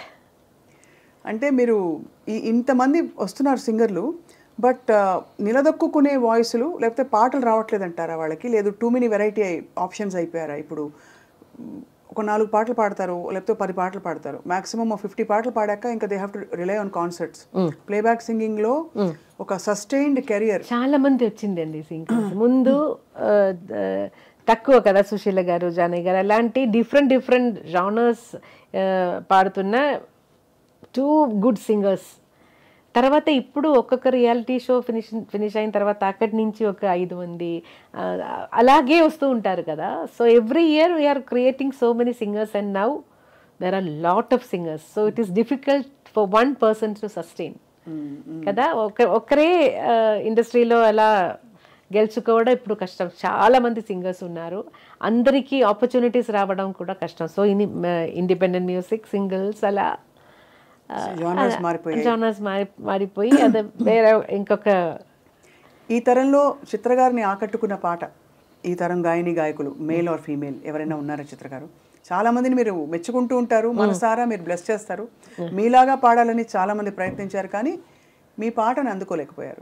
అంటే మీరు ఈ ఇంతమంది వస్తున్నారు సింగర్లు బట్ నిలదొక్కునే వాయిస్లు లేకపోతే పాటలు రావట్లేదు అంటారా వాళ్ళకి లేదు టూ మెనీ వెరైటీ ఆప్షన్స్ అయిపోయారా ఇప్పుడు మ్, ఒక నాలుగు పాటలు పాడతారు లేకపోతే పది పాటలు పాడతారు మాక్సిమం ఫిఫ్టీ పాటలు పాడాక ఇంకా they have to rely on concerts playback సింగింగ్లో ఒక సస్టైన్డ్ కెరియర్ చాలా మంది వచ్చిందండి సింగర్స్ ముందు ఆ, ద- తక్కువ కదా సుశీల గారు జానయ్య గారు అలాంటి డిఫరెంట్ డిఫరెంట్ జానర్స్ పాడుతున్న టూ గుడ్ సింగర్స్ తర్వాత ఇప్పుడు ఒక్కొక్క రియాలిటీ షో ఫినిష్ ఫినిష్ అయిన తర్వాత అక్కడి నుంచి ఒక ఐదు మంది ఆ, అలాగే వస్తూ ఉంటారు కదా so every year we are creating so many singers and now there are lot of singers so it is difficult for one person to sustain కదా ఒక ఒక్కరే ఇండస్ట్రీలో అలా గెలుచుకోవడం ఇప్పుడు కష్టం చాలా మంది సింగర్స్ ఉన్నారు అందరికీ ఆపర్చునిటీస్ రావడం కూడా కష్టం so in independent music singles అలా Genres మారిపోయాయి. జానర్స్ మారి మారిపోయి అది వేరే ఇంకొక ఈ తరంలో చిత్ర గారిని ఆకట్టుకున్న పాట ఈ తరం గాయని గాయకులు మేల్ ఆర్ ఫీమేల్ ఎవరైనా ఉన్నారా చిత్ర గారు చాలా మందిని మీరు మెచ్చుకుంటూ ఉంటారు మనసారా మీరు బ్లెస్ చేస్తారు మీలాగా పాడాలని చాలా మంది ప్రయత్నించారు కానీ మీ పాటను అందుకోలేకపోయారు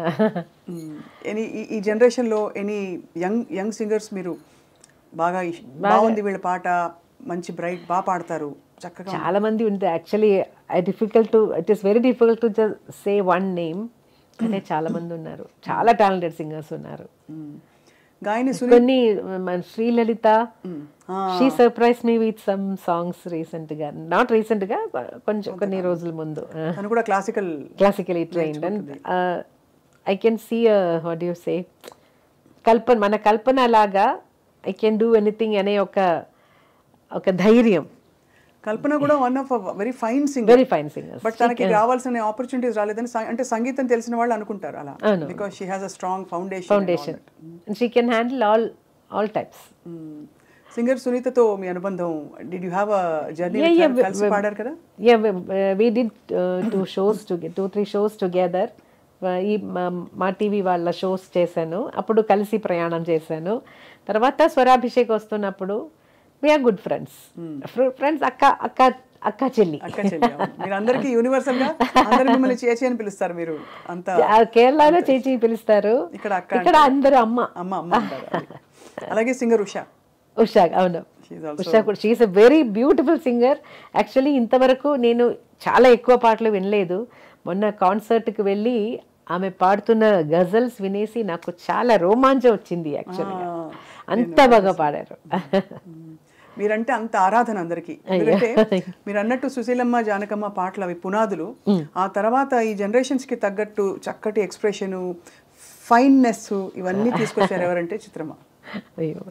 ఎనీ ఈ- ఈ జనరేషన్లో ఎనీ యంగ్ యంగ్ సింగర్స్ మీరు బాగా ఇష్- బాగుంది వీళ్ళ పాట మంచి బ్రైట్ బాగా పాడతారు చక్కగా చాలా మంది ఉంది actually I difficult to it is very difficult to just say one name అంటే చాలా మంది ఉన్నారు చాలా టాలెంటెడ్ సింగర్స్ ఉన్నారు మ్మ్. గాయని సునీల్ కొన్ని మన Srilalitha she surprise me with some songs recent గా నాట్ రీసెంట్ గా కొంచెం కొన్ని రోజుల ముందు తను కూడా classical classically trained and I can see what you say Kalpana మన కల్పన లాగా ఐ కెన్ డూ ఎనీథింగ్ అనే ఒక ఒక ధైర్యం కల్పన కూడా one of very fine singer very fine singers but తనకి రావాల్సిన ఆపర్చునిటీస్ రాలేదని స- అంటే సంగీతం తెలిసిన వాళ్ళు అనుకుంటారు అలా because she has a strong foundation foundation she can handle all all types singer సునీతతో మీ అనుబంధం did you have a journey Yeah, yeah, we- కలిసి పాడారు కదా Yeah, we, uh, we did uh, two shows together, two three shows together. Uh, ఈ మా- మా TV వాళ్ళ షోస్ చేశాను అప్పుడు కలిసి ప్రయాణం చేశాను తర్వాత స్వరాభిషేక్ వస్తున్నప్పుడు వీఆర్ గుడ్ ఫ్రెండ్స్ ఫ్రెండ్స్ అక్క అక్క అక్క చెల్లి అక్క చెల్లి అవును. మీరు అందరికి యూనివర్సల్ గా అందరు మిమ్మల్ని చేచి అని పిలుస్తారు మీరు అంత ఆ, కేరళలో చేచి పిలుస్తారు ఇక్కడ అక్క ఇక్కడ అందరూ అమ్మ అమ్మ అమ్మ అంటారు అది. అలాగే సింగర్ ఉషా ఉషా అవును She's also- ఉషా కూడా she is a very beautiful singer actually ఇంతవరకు నేను చాలా ఎక్కువ పాటలు వినలేదు మొన్న కాన్సర్ట్కి వెళ్ళి ఆమె పాడుతున్న గజల్స్ వినేసి నాకు చాలా రోమాంచం వచ్చింది యాక్చువల్గా అంత బాగా పాడారు మీరంటే అంత ఆరాధన అందరికి ఎందుకంటే మీరు అన్నట్టు సుశీలమ్మ జానకమ్మ పాటలు అవి పునాదులు ఆ తర్వాత ఈ జనరేషన్స్ కి తగ్గట్టు చక్కటి ఎక్స్ప్రెషన్ ఫైన్నెస్ ఇవన్నీ తీసుకొచ్చారు ఎవరంటే చిత్రమ్మ అయ్యో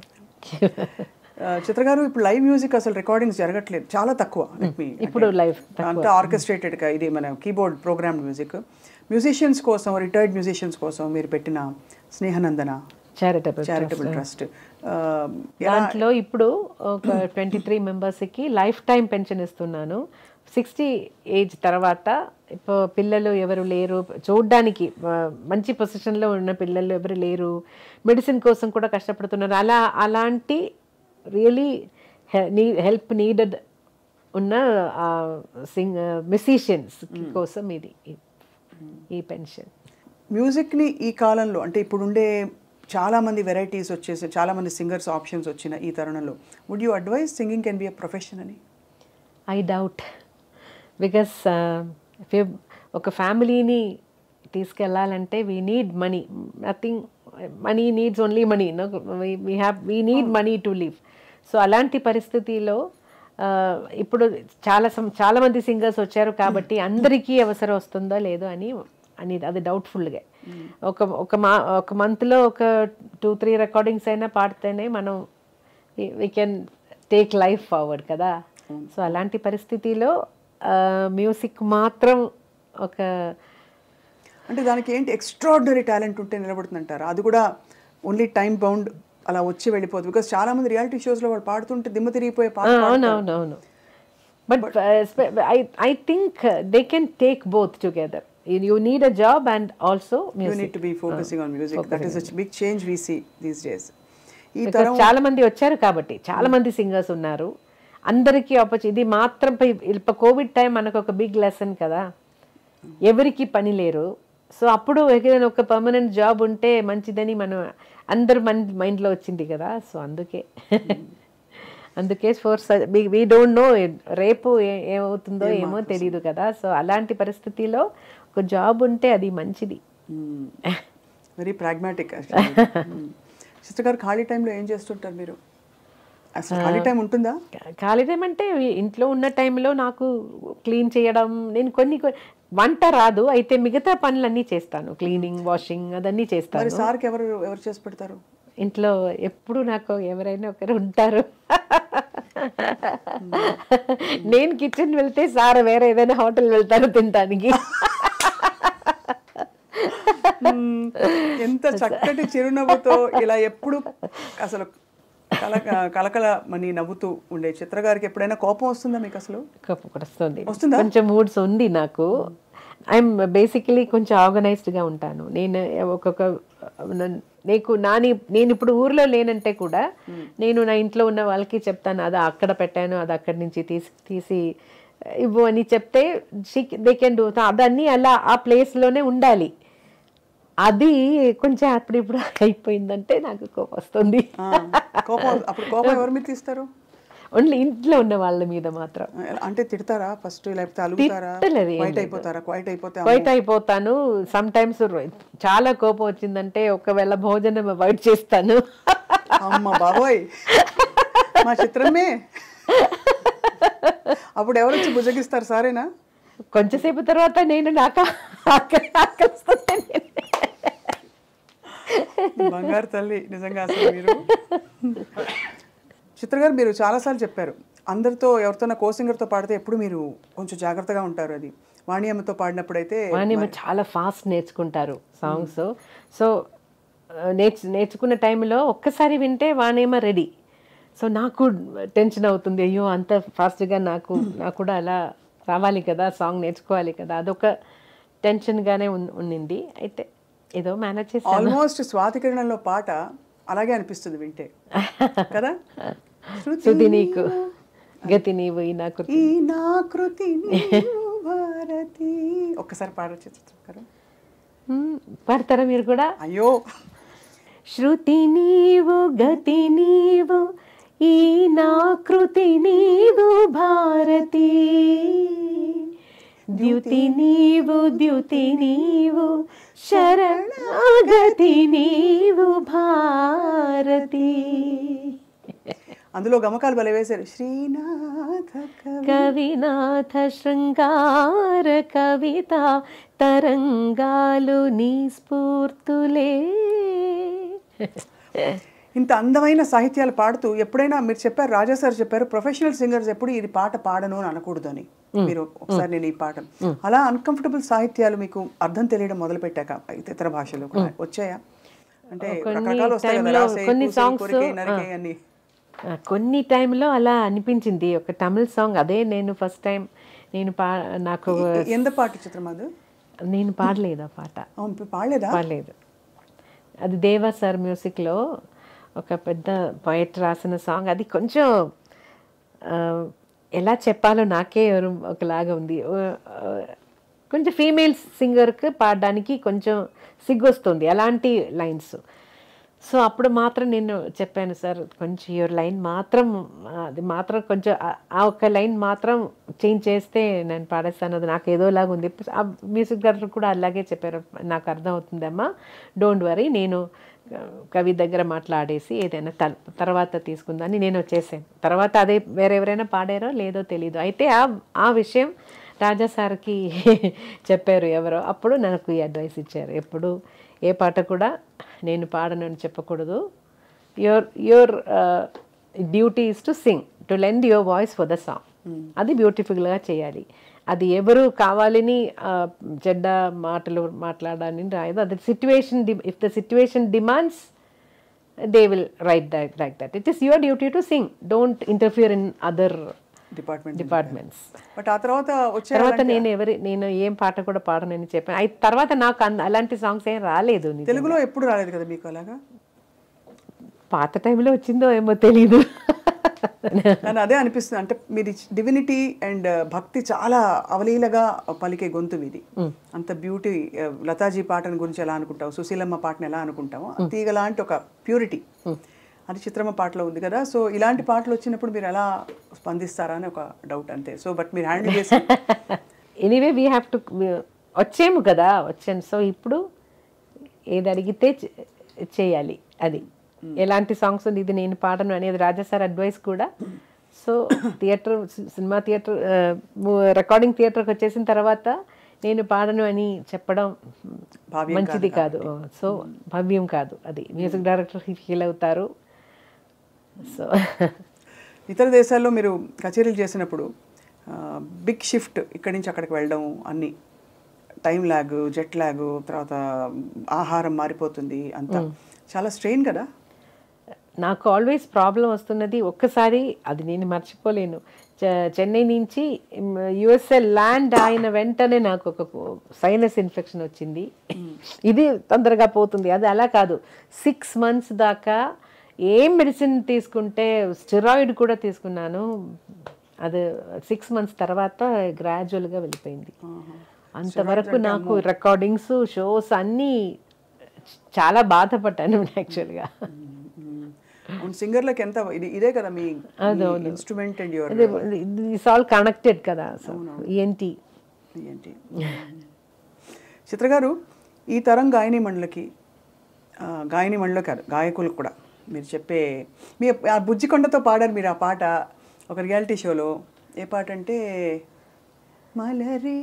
ఆ, చిత్ర గారు ఇప్పుడు లైవ్ మ్యూజిక్ అసలు రికార్డింగ్స్ జరగట్లేదు చాలా తక్కువ Let me- ఇప్పుడు అంటే live అంతా ఆర్కెస్ట్రేటెడ్ గా ఇది మన కీబోర్డ్ ప్రోగ్రామ్ మ్యూజిక్ మ్యూజిషియన్స్ కోసం రిటైర్డ్ మ్యూజిషియన్స్ కోసం మీరు పెట్టిన స్నేహనందన చారిటబుల్ చారిటబుల్ ట్రస్ట్ దాంట్లో ఇప్పుడు ఒక ట్వంటీ త్రీ మెంబర్స్కి లైఫ్ టైం పెన్షన్ ఇస్తున్నాను సిక్స్టీ ఏజ్ తర్వాత ఇప్పుడు పిల్లలు ఎవరు లేరు చూడ్డానికి ఆ, మంచి పొజిషన్లో ఉన్న పిల్లలు ఎవరు లేరు మెడిసిన్ కోసం కూడా కష్టపడుతున్నారు అలా అలాంటి రియలీ నీ హెల్ప్ నీడెడ్ ఉన్న సింగ్ మ్యూజిషియన్స్ కోసం ఇది ఈ- ఈ పెన్షన్ మ్యూజిక్ని ఈ కాలంలో అంటే ఇప్పుడుండే చాలా మంది వెరైటీస్ వచ్చేసి చాలా మంది సింగర్స్ ఆప్షన్స్ వచ్చిన ఈ తరుణంలో would you advise singing can be a profession అని ఐ డౌట్ బికాస్ ఒక ఫ్యామిలీని తీసుకెళ్ళాలంటే we need money nothing money needs only money we have we need money to live so అలాంటి పరిస్థితిలో ఆ, ఇప్పుడు చాలా సం- చాలా మంది సింగర్స్ వచ్చారు కాబట్టి అందరికీ అవసరం వస్తుందో లేదో అని అని అది డౌట్ఫుల్గా ఒక ఒక మా ఒక మంత్లో ఒక టూ త్రీ రికార్డింగ్స్ అయినా పాడితేనే మనం we can take life forward కదా సో అలాంటి పరిస్థితిలో మ్యూజిక్ మాత్రం ఒక అంటే దానికి ఏంటి ఎక్స్ట్రాడినరీ టాలెంట్ ఉంటే నిలబడుతుందంటారా అది కూడా ఓన్లీ టైం బౌండ్ అలా వచ్చి వెళ్ళిపోదు బికాస్ చాలా మంది రియాలిటీ షోస్లో వాళ్ళు పాడుతుంటే దిమ్మ తిరిగిపోయే పాట అవును అవును అవును but I I think they can take both together you need a job and also you need music to be focusing on music that is big change we see these days ఈ Because తరం చాలా మంది వచ్చారు కాబట్టి చాలా మంది singers ఉన్నారు అందరికీ ఆపర్చు ఇది మాత్రం ఇప్పుడు కోవిడ్ టైం మనకు ఒక బిగ్ లెసన్ కదా ఎవరికి పని లేరు సో అప్పుడు ఏదైనా ఒక పర్మనెంట్ జాబ్ ఉంటే మంచిదని మనం అందరు మన మైండ్లో వచ్చింది కదా సో అందుకే అందుకే ఫోర్ వీ డోంట్ నో రేపు ఏ- ఏమవుతుందో ఏమో తెలియదు కదా సో అలాంటి పరిస్థితిలో ఒక జాబ్ ఉంటే అది మంచిది వెరీ ప్రాగ్మాటిక్ సిస్టర్ గారు ఖాళీ టైంలో ఏం చేస్తుంటారు మీరు అసలు ఖాళీ టైం ఉంటుందా ఖాళీ టైం అంటే ఇంట్లో ఉన్న టైంలో నాకు క్లీన్ చేయడం నేను కొన్ని కొ- వంట రాదు అయితే మిగతా పనులన్నీ చేస్తాను క్లీనింగ్ వాషింగ్ అదన్నీ మరి చేస్తాను సార్కి ఎవరు ఎవరు చేసి పెడతారు ఇంట్లో ఎప్పుడు నాకు ఎవరైనా ఒకరు ఉంటారు నేను కిచెన్ వెళ్తే సార్ వేరే ఏదైనా హోటల్ వెళ్తారు తినడానికి ఎంత చక్కటి చిరునవ్వుతో ఇలా ఎప్పుడు అసలు కల కలకల మని నవ్వుతూ ఉండే చిత్ర గారికి ఎప్పుడైనా కోపం వస్తుందా మీకు అసలు కోపం కూడా వస్తుంది వస్తుందా? కొంచెం మూడ్స్ ఉంది నాకు ఐఎమ్ బేసికలీ కొంచెం ఆర్గనైజ్డ్గా ఉంటాను నేను ఒక్కొక్క నన్- నీకు నాని నేను ఇప్పుడు ఊర్లో లేనంటే కూడా నేను నా ఇంట్లో ఉన్న వాళ్ళకి చెప్తాను అది అక్కడ పెట్టాను అది అక్కడి నుంచి తీసి తీసి ఇవ్వు అని చెప్తే దే కెన్ డూ అదన్నీ అలా ఆ ప్లేస్లోనే ఉండాలి అది కొంచెం అప్పుడు ఇప్పుడు అయిపోయిందంటే నాకు కోపం వస్తుంది ఆ, కోపం అప్పుడు కోపం ఎవరి మీద తీస్తారు ఓన్లీ ఇంట్లో ఉన్న వాళ్ళ మీద మాత్రం అంటే తిడతారా ఫస్ట్ లేకపోతే అలుగుతారా తిట్టలేదు, ఏం క్వైట్ లేదు. అయిపోతారా క్వైట్ అయిపోతే వైట్ అయిపోతాను సమ్ టైమ్స్ చాలా కోపం వచ్చిందంటే ఒకవేళ భోజనం అవాయిడ్ చేస్తాను అమ్మ బాబోయ్ మా చిత్రమే అప్పుడు ఎవరు వచ్చి భుజగిస్తారు సారేనా కొంచెంసేపు తర్వాత నేను నాకు ఆకలి ఆకలిస్తుంటే నేను- బంగారు తల్లి నిజంగా అసలు మీరు చిత్ర గారు మీరు చాలాసార్లు చెప్పారు అందరితో ఎవరితోనా కో సింగర్తో పాడితే ఎప్పుడు మీరు కొంచెం జాగ్రత్తగా ఉంటారు అది వాణియమ్మతో పాడినప్పుడైతే వాణిమ చాలా ఫాస్ట్ నేర్చుకుంటారు సాంగ్స్ సో నేర్చు నేర్చుకున్న టైంలో ఒక్కసారి వింటే వాణేమ రెడీ సో నాకు టెన్షన్ అవుతుంది అయ్యో అంత ఫాస్ట్గా నాకు నాకు కూడా అలా రావాలి కదా సాంగ్ నేర్చుకోవాలి కదా అదొక టెన్షన్గానే ఉన్- ఉండింది అయితే ఏదో మేనేజ్ చేసి ఆల్మోస్ట్ స్వాతికిరణంలో పాట అలాగే అనిపిస్తుంది వింటే కదా శృతి శృతి నీకు గతి నీవు ఈ నాకు ఈ నాకృతి నీవు భారతి ఒక్కసారి పాడొచ్చు చిత్ర గారు మ్మ్. పాడతారా మీరు కూడా అయ్యో శృతి నీవు గతి నీవు ఈ నాకృతి నీవు భారతి ద్యుతి నీవు ద్యుతి నీవు శరణాగతి నీవు భారతి అందులో గమకాలు భలే వేశారు శ్రీనాథ కవి కవినాథ శృంగార కవిత తరంగాలు నీ స్ఫూర్తులే ఇంత అందమైన సాహిత్యాలు పాడుతూ ఎప్పుడైనా మీరు చెప్పారు రాజా సార్ చెప్పారు ప్రొఫెషనల్ సింగర్స్ ఎప్పుడు ఇది పాట పాడను అని అనకూడదు అని మీరు ఒకసారి నేను ఈ పాట అలా అన్కంఫర్టబుల్ సాహిత్యాలు మీకు అర్థం తెలియడం మొదలు పెట్టాక ఇతర భాషలో కూడా వచ్చాయా అంటే కొన్ని రకరకాలు వస్తాయి కదా timeలో రాసే, కొన్ని కూసే, songs, కొరికే, ఆ. నరికే అన్ని ఆ, కొన్ని టైంలో అలా అనిపించింది ఒక తమిళ్ సాంగ్ అదే నేను ఫస్ట్ టైం నేను పా నాకు ఎ- ఎంత పాట చిత్రం అది నేను పాడలేదు ఆ పాట అవును, ఇప్పుడు పాడలేదా పాడలేదు అది దేవా సార్ మ్యూజిక్లో ఒక పెద్ద పోయట్ రాసిన సాంగ్ అది కొంచెం ఆ, ఎలా చెప్పాలో నాకే ఎవరు- ఒకలాగా ఉంది ఆ, కొంచెం ఫీమేల్ సింగర్కి పాడడానికి కొంచెం సిగ్గొస్తుంది అలాంటి లైన్స్ సో అప్పుడు మాత్రం నేను చెప్పాను సార్ కొంచెం యువర్ లైన్ మాత్రం ఆ, అది మాత్రం కొంచెం ఆ- ఆ ఒక్క లైన్ మాత్రం చేంజ్ చేస్తే నేను పాడేస్తాను అది నాకు ఏదోలాగా ఉంది ఆ మ్యూజిక్ డైరెక్టర్ కూడా అలాగే చెప్పారు నాకు అర్థం అవుతుందమ్మా డోంట్ వరీ నేను ఆ, కవి దగ్గర మాట్లాడేసి ఏదైనా తర్- తర్వాత తీసుకుందని నేను వచ్చేసాను తర్వాత అదే వేరెవరైనా పాడారో లేదో తెలీదు అయితే ఆ ఆ విషయం రాజా సార్కి చెప్పారు ఎవరో అప్పుడు నాకు ఈ అడ్వైస్ ఇచ్చారు ఎప్పుడు ఏ పాట కూడా నేను పాడను అని చెప్పకూడదు your your duty is to sing to lend your voice for the song అది బ్యూటిఫుల్గా చేయాలి అది ఎవరు కావాలని ఆ, చెడ్డ మాటలు మాట్లాడాలని రాయదు అది situation if the situation demands they will write that like that it is your duty to sing don't interfere in other department departments but ఆ తర్వాత వచ్చే తర్వాత నేను ఎవరి నేను ఏం పాట కూడా పాడనని చెప్పాను అయి తర్వాత నాకు అన్- అలాంటి సాంగ్స్ ఏం రాలేదు నిజంగా. తెలుగులో ఎప్పుడు రాలేదు కదా మీకు అలాగా పాత టైంలో వచ్చిందో ఏమో తెలీదు నన్ను అదే అనిపిస్తుంది అంటే మీది డివినిటీ అండ్ భక్తి చాలా అవలీలగా పలికే గొంతు మీది అంత బ్యూటీ లతాజీ పాటను గురించి ఎలా అనుకుంటావు సుశీలమ్మ పాటను ఎలా అనుకుంటావు తీగ లాంటి ఒక ప్యూరిటీ అది చిత్రమ్మ పాటలో ఉంది కదా సో ఇలాంటి పాటలు వచ్చినప్పుడు మీరు ఎలా స్పందిస్తారా అని ఒక డౌట్ అంతే సో బట్ మీరు హ్యాండిల్ చేసి ఎనీవే వీ హ్యావ్ టు వచ్చేము కదా వచ్చాను సో ఇప్పుడు ఏది అడిగితే చే- చేయాలి అది ఎలాంటి సాంగ్స్ ఉంది ఇది నేను పాడను అనేది రాజా సార్ అడ్వైస్ కూడా so theatre cinema theatre recording థియేటర్కి వచ్చేసిన తర్వాత నేను పాడను అని చెప్పడం భావ్యం మంచిది కాదు సో భవ్యం కాదు అది మ్యూజిక్ డైరెక్టర్ ఫీల్ అవుతారు సో ఇతర దేశాల్లో మీరు కచేరీలు చేసినప్పుడు బిగ్ షిఫ్ట్ ఇక్కడి నుంచి అక్కడికి వెళ్ళడం అన్ని టైం ల్యాగ్ జెట్ ల్యాగ్ తర్వాత ఆహారం మారిపోతుంది అంతా చాలా స్ట్రెయిన్ కదా నాకు ఆల్వేస్ ప్రాబ్లం వస్తున్నది ఒక్కసారి అది నేను మర్చిపోలేను చె- చెన్నై నుంచి యుఎస్ఏ ల్యాండ్ అయిన వెంటనే నాకు ఒక సైనస్ ఇన్ఫెక్షన్ వచ్చింది ఇది తొందరగా పోతుంది అది అలా కాదు సిక్స్ మంత్స్ దాకా ఏం మెడిసిన్ తీసుకుంటే స్టెరాయిడ్ కూడా తీసుకున్నాను అది సిక్స్ మంత్స్ తర్వాత గ్రాడ్యువల్గా వెళ్ళిపోయింది అంతవరకు నాకు రికార్డింగ్స్ షోస్ అన్నీ చాలా బాధపడ్డాను యాక్చువల్గా అవును సింగర్లకు ఎంత ఇది ఇదే కదా మీ instrument and your it's all connected కదా సో ఏంటి ఏంటి చిత్ర గారు ఈ తరం గాయని మండలకి ఆ, గాయని మండలో కాదు గాయకులకు కూడా మీరు చెప్పే మీ ఆ బుజ్జికొండతో పాడారు మీరు ఆ పాట ఒక రియాలిటీ షోలో ఏ పాట అంటే మలరే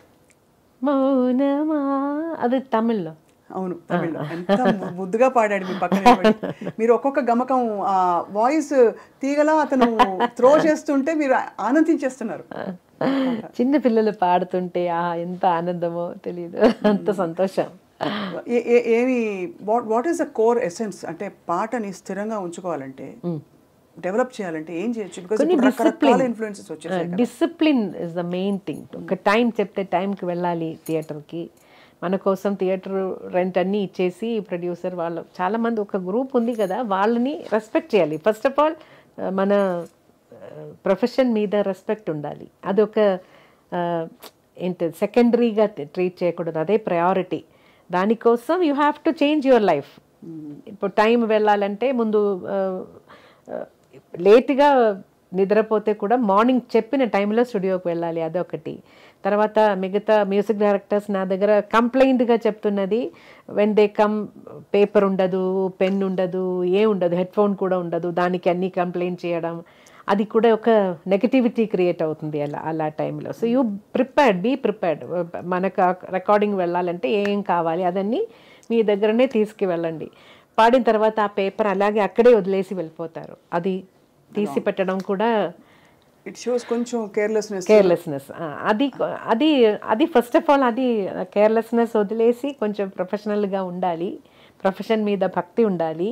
మౌనమా అది తమిళ్లో అవును తమిళ్లో ఎంత ము- ముద్దుగా పాడాడు మీ పక్కన నిలబడి. మీరు ఒక్కొక్క గమకం ఆ వాయిస్ తీగలా అతను త్రో చేస్తుంటే మీరు ఆనందించేస్తున్నారు చిన్న పిల్లలు పాడుతుంటే ఆ ఎంత ఆనందమో తెలియదు అంత సంతోషం ఏ- ఏ- ఏమి what what is the core essence అంటే పాటని స్థిరంగా ఉంచుకోవాలంటే డెవలప్ చేయాలంటే ఏం చేయొచ్చు బికాస్ కొన్ని రకరకాల ఇన్ఫ్లుయెన్సెస్ వచ్చేసాయి కదా. Discipline is the main thing ఒక టైం చెప్తే టైంకి వెళ్ళాలి థియేటర్కి మన కోసం థియేటర్ రెంట్ అన్నీ ఇచ్చేసి ప్రొడ్యూసర్ వాళ్ళు చాలామంది ఒక గ్రూప్ ఉంది కదా వాళ్ళని రెస్పెక్ట్ చేయాలి ఫస్ట్ ఆఫ్ ఆల్ మన ప్రొఫెషన్ మీద రెస్పెక్ట్ ఉండాలి అదొక ఆ, ఏంటి సెకండరీగా ట్రీట్ చేయకూడదు అదే ప్రయారిటీ దానికోసం you have to change your life ఇప్పుడు టైం వెళ్ళాలంటే ముందు ఆ, ఆ, లేట్గా నిద్రపోతే కూడా మార్నింగ్ చెప్పిన టైంలో స్టూడియోకి వెళ్ళాలి అదొకటి తర్వాత మిగతా మ్యూజిక్ డైరెక్టర్స్ నా దగ్గర కంప్లైంట్గా చెప్తున్నది వెన్ దే కమ్ పేపర్ ఉండదు పెన్ ఉండదు ఏ ఉండదు హెడ్ ఫోన్ కూడా ఉండదు దానికి అన్ని కంప్లైంట్ చేయడం అది కూడా ఒక నెగటివిటీ క్రియేట్ అవుతుంది అలా అలా టైంలో so you prepared be prepared మనకు రికార్డింగ్ వెళ్ళాలంటే ఏం కావాలి అదన్నీ మీ దగ్గరనే తీసుకువెళ్ళండి పాడిన తర్వాత ఆ పేపర్ అలాగే అక్కడే వదిలేసి వెళ్ళిపోతారు అది తీసి పెట్టడం కూడా ఇట్ షోస్ కొంచెం కేర్లెస్నెస్ కేర్లెస్నెస్ అది అది అది ఫస్ట్ ఆఫ్ ఆల్ అది కేర్లెస్నెస్ వదిలేసి కొంచెం ప్రొఫెషనల్గా ఉండాలి ప్రొఫెషన్ మీద భక్తి ఉండాలి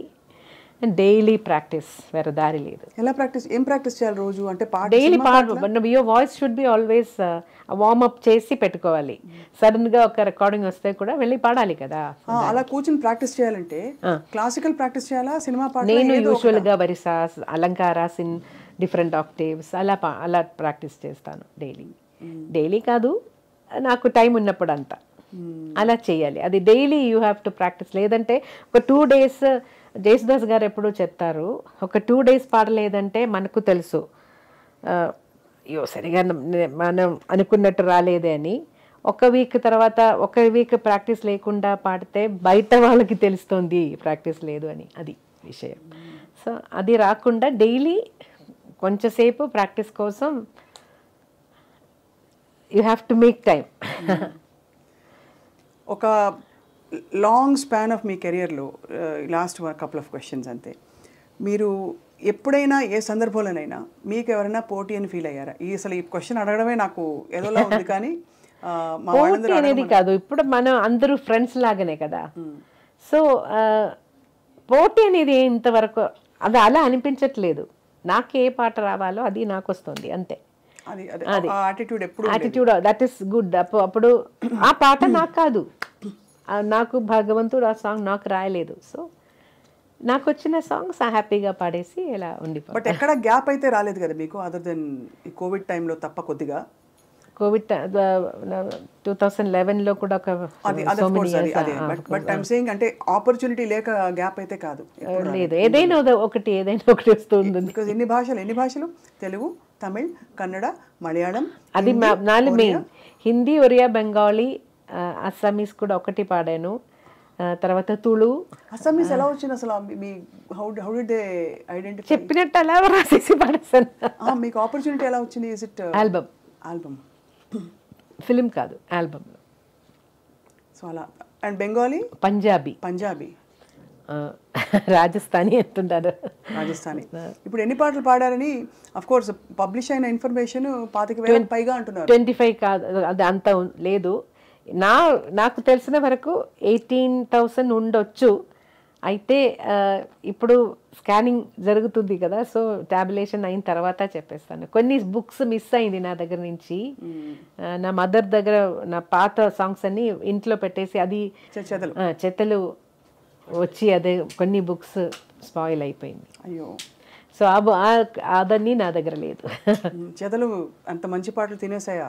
డైలీ ప్రాక్టీస్ వేరే దారి లేదు ఎలా ప్రాక్టీస్ ఏం ప్రాక్టీస్ చేయాలి రోజు అంటే పాట డైలీ సినిమా పాడు your voice should be always warm up చేసి పెట్టుకోవాలి సడన్గా ఒక రికార్డింగ్ వస్తే కూడా వెళ్ళి పాడాలి కదా ఆ, అలా కూర్చుని ప్రాక్టీస్ చేయాలంటే క్లాసికల్ ప్రాక్టీస్ చేయాలా సినిమా పాట నేను యూజువల్గా వరిసాస్ అలంకారాస్ ఇన్ డిఫరెంట్ ఆక్టేవ్స్ అలా పా- అలా ప్రాక్టీస్ చేస్తాను డైలీ డైలీ కాదు నాకు టైం ఉన్నప్పుడు అంతా అలా చేయాలి అది daily you have to practise లేదంటే ఒక టూ డేస్ జేసుదాస్ గారు ఎప్పుడూ చెప్తారు ఒక టూ డేస్ పాడలేదంటే మనకు తెలుసు ఆ, అయ్యో సరిగా న- మనం అనుకున్నట్టు రాలేదే అని ఒక వీక్ తర్వాత ఒక వీక్ ప్రాక్టీస్ లేకుండా పాడితే బయట వాళ్ళకి తెలుస్తుంది ప్రాక్టీస్ లేదు అని అది విషయం సో అది రాకుండా డైలీ కొంచెంసేపు ప్రాక్టీస్ కోసం you have to make time ఒక లాంగ్ స్పాన్ ఆఫ్ మీ కెరియర్లో లాస్ట్ కపుల్ ఆఫ్ క్వశ్చన్స్ అంతే మీరు ఎప్పుడైనా ఏ సందర్భంలోనైనా మీకు ఎవరైనా పోటీ అని ఫీల్ అయ్యారా ఈ అసలు ఈ క్వశ్చన్ అడగడమే నాకు ఏదోలా ఉంది కానీ ఆ, మా పోటీ వాళ్ళందరూ అనేది అడగమని- కాదు ఇప్పుడు మనం అందరూ ఫ్రెండ్స్ లాగానే కదా సో ఆ, పోటీ అనేది ఇంతవరకు అది అలా అనిపించట్లేదు నాకు ఏ పాట రావాలో అది నాకు వస్తుంది అంతే అది అదే ఆ యాటిట్యూడ్ ఎప్పుడు యాటిట్యూడ్ దట్ ఈస్ గుడ్ అప్పుడు అప్పుడు ఆ పాట నాకు కాదు ఆ, నాకు భగవంతుడు ఆ సాంగ్ నాకు రాయలేదు సో నాకు వచ్చిన సాంగ్స్ హ్యాపీగా పాడేసి ఇలా ఉండిపో బట్ ఎక్కడ గ్యాప్ అయితే రాలేదు కదా మీకు అదర్ దెన్ ఈ కోవిడ్ టైంలో తప్ప కొద్దిగా కోవిడ్ టూ థౌసండ్ లెవెన్లో కూడా ఒక అది అది so of many course అది years, అదే ఆ, బట్ బట్ ఐమ్ సేయింగ్ అంటే ఆపర్చునిటీ లేక గ్యాప్ అయితే కాదు లేదు ఏదైనా ఒక- ఒకటి ఏదైనా ఒకటి వస్తూ ఉంటుంది బికాజ్ ఎన్ని భాషలు ఎన్ని భాషలు తెలుగు తమిళ్ కన్నడ మలయాళం అది మా- నాలుగు మెయిన్ హిందీ ఒరియా బెంగాలీ ఆ, అస్సామీస్ కూడా ఒకటి పాడాను ఆ, తర్వాత తుళు అస్సామీస్ ఎలా వచ్చింది అసలు ఆ మీ- మీ how how did they identify చెప్పినట్టు అలా రాసేసి పాడేసాను మీకు ఆపర్చునిటీ ఎలా వచ్చింది is it album album film కాదు ఆల్బమ్ సో అలా అండ్ బెంగాలీ పంజాబీ పంజాబీ ఆ, రాజస్థానీ ఎంతుంటారు రాజస్థానీ ఇప్పుడు ఎన్ని పాటలు పాడారని అఫ్ కోర్స్ పబ్లిష్ అయిన ఇన్ఫర్మేషన్ పాతిక వేలకు పైగా అంటున్నారు ట్వంటీ ఫైవ్ కాదు అది అంత ఉం- లేదు నా నాకు తెలిసిన వరకు ఎయిటీన్ థౌసండ్ ఉండొచ్చు అయితే ఆ, ఇప్పుడు స్కానింగ్ జరుగుతుంది కదా సో టాబ్యులేషన్ అయిన తర్వాత చెప్పేస్తాను కొన్ని బుక్స్ మిస్ అయింది నా దగ్గర నుంచి ఆ, నా మదర్ దగ్గర నా పాత సాంగ్స్ అన్ని ఇంట్లో పెట్టేసి అది చె- చెదలు ఆ, చెత్తలు వచ్చి అదే కొన్ని బుక్స్ స్పాయిల్ అయిపోయింది అయ్యో సో ఆ బు- ఆ- అదన్నీ నా దగ్గర లేదు మ్, చెదలు అంత మంచి పాటలు తినేసాయా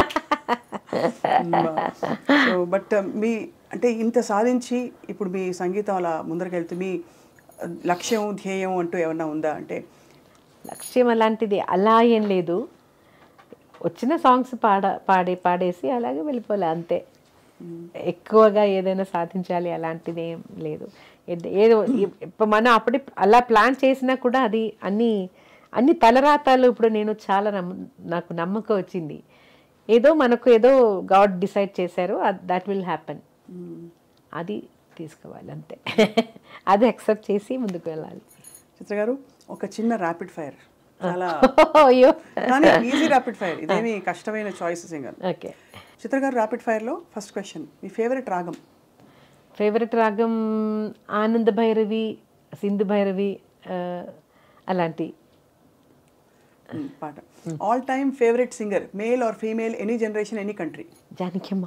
సో బట్ మీ అంటే ఇంత సాధించి ఇప్పుడు మీ సంగీతం అలా ముందరకెళ్తూ మీ ఆ, లక్ష్యం ధ్యేయం అంటూ ఏమన్నా ఉందా అంటే లక్ష్యం అలాంటిది అలా ఏం లేదు వచ్చిన సాంగ్స్ పాడ పాడే పాడేసి అలాగే వెళ్ళిపోలే అంతే ఎక్కువగా ఏదైనా సాధించాలి అలాంటిది ఏం లేదు ఏద- ఏదో ఇ- ఇప్పుడు మనం అప్పుడే అలా ప్లాన్ చేసినా కూడా అది అన్ని అన్ని తలరాతాలు ఇప్పుడు నేను చాలా నమ్మ నాకు నమ్మకం వచ్చింది ఏదో మనకు ఏదో గాడ్ డిసైడ్ చేశారు దట్ విల్ హ్యాపెన్ అది తీసుకోవాలి అంతే అది అక్సెప్ట్ చేసి ముందుకు వెళ్ళాలి చిత్ర గారు ఒక చిన్న ర్యాపిడ్ ఫైర్ చాలా అయ్యో కానీ ఈజీ ర్యాపిడ్ ఫైర్ ఇదేమి కష్టమైన చాయిసెస్ ఏం కాదు ఓకే చిత్ర గారు ర్యాపిడ్ ఫైర్లో ఫస్ట్ క్వశ్చన్ మీ ఫేవరెట్ రాగం ఫేవరెట్ రాగం ఆనంద భైరవి సింధు భైరవి ఆ, అలాంటి మ్, పాట all time favourite singer male or female any generation any country Janakamma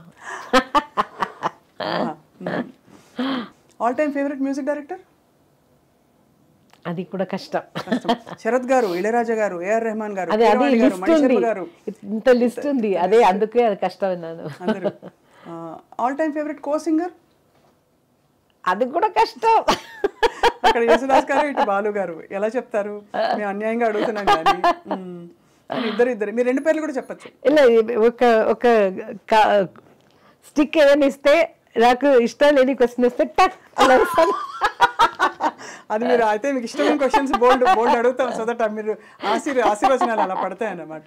all time favourite music director అది కూడా కష్టం శరత్ గారు ఇళయరాజా గారు ఏఆర్ రెహమాన్ గారు అదే అది కీరవాణి గారు లిస్ట్ మణిశర్మ ఉంది గారు ఇంత లిస్ట్ ఉంది అదే అందుకే అది కష్టం అన్నాను అందరూ all time favourite co singer అది కూడా కష్టం అక్కడ యేసుదాస్ గారు ఇటు బాలు గారు ఎలా చెప్తారు మేము అన్యాయంగా అడుగుతున్నాం కానీ మ్, కానీ ఇద్దరు ఇద్దరు మీరు రెండు పేర్లు కూడా చెప్పచ్చు ఇలా ఒక ఒక స్టిక్ ఏదైనా ఇస్తే నాకు ఇష్టం లేని క్వశ్చన్ వస్తే టక్ అలా ఇస్తాను అది మీరు అయితే మీకు ఇష్టమైన క్వశ్చన్స్ బోల్డ్ బోల్డ్ అడుగుతాం సో దట్ మీరు ఆశీర్ ఆశీర్వచనాలు అలా పడతాయి అన్నమాట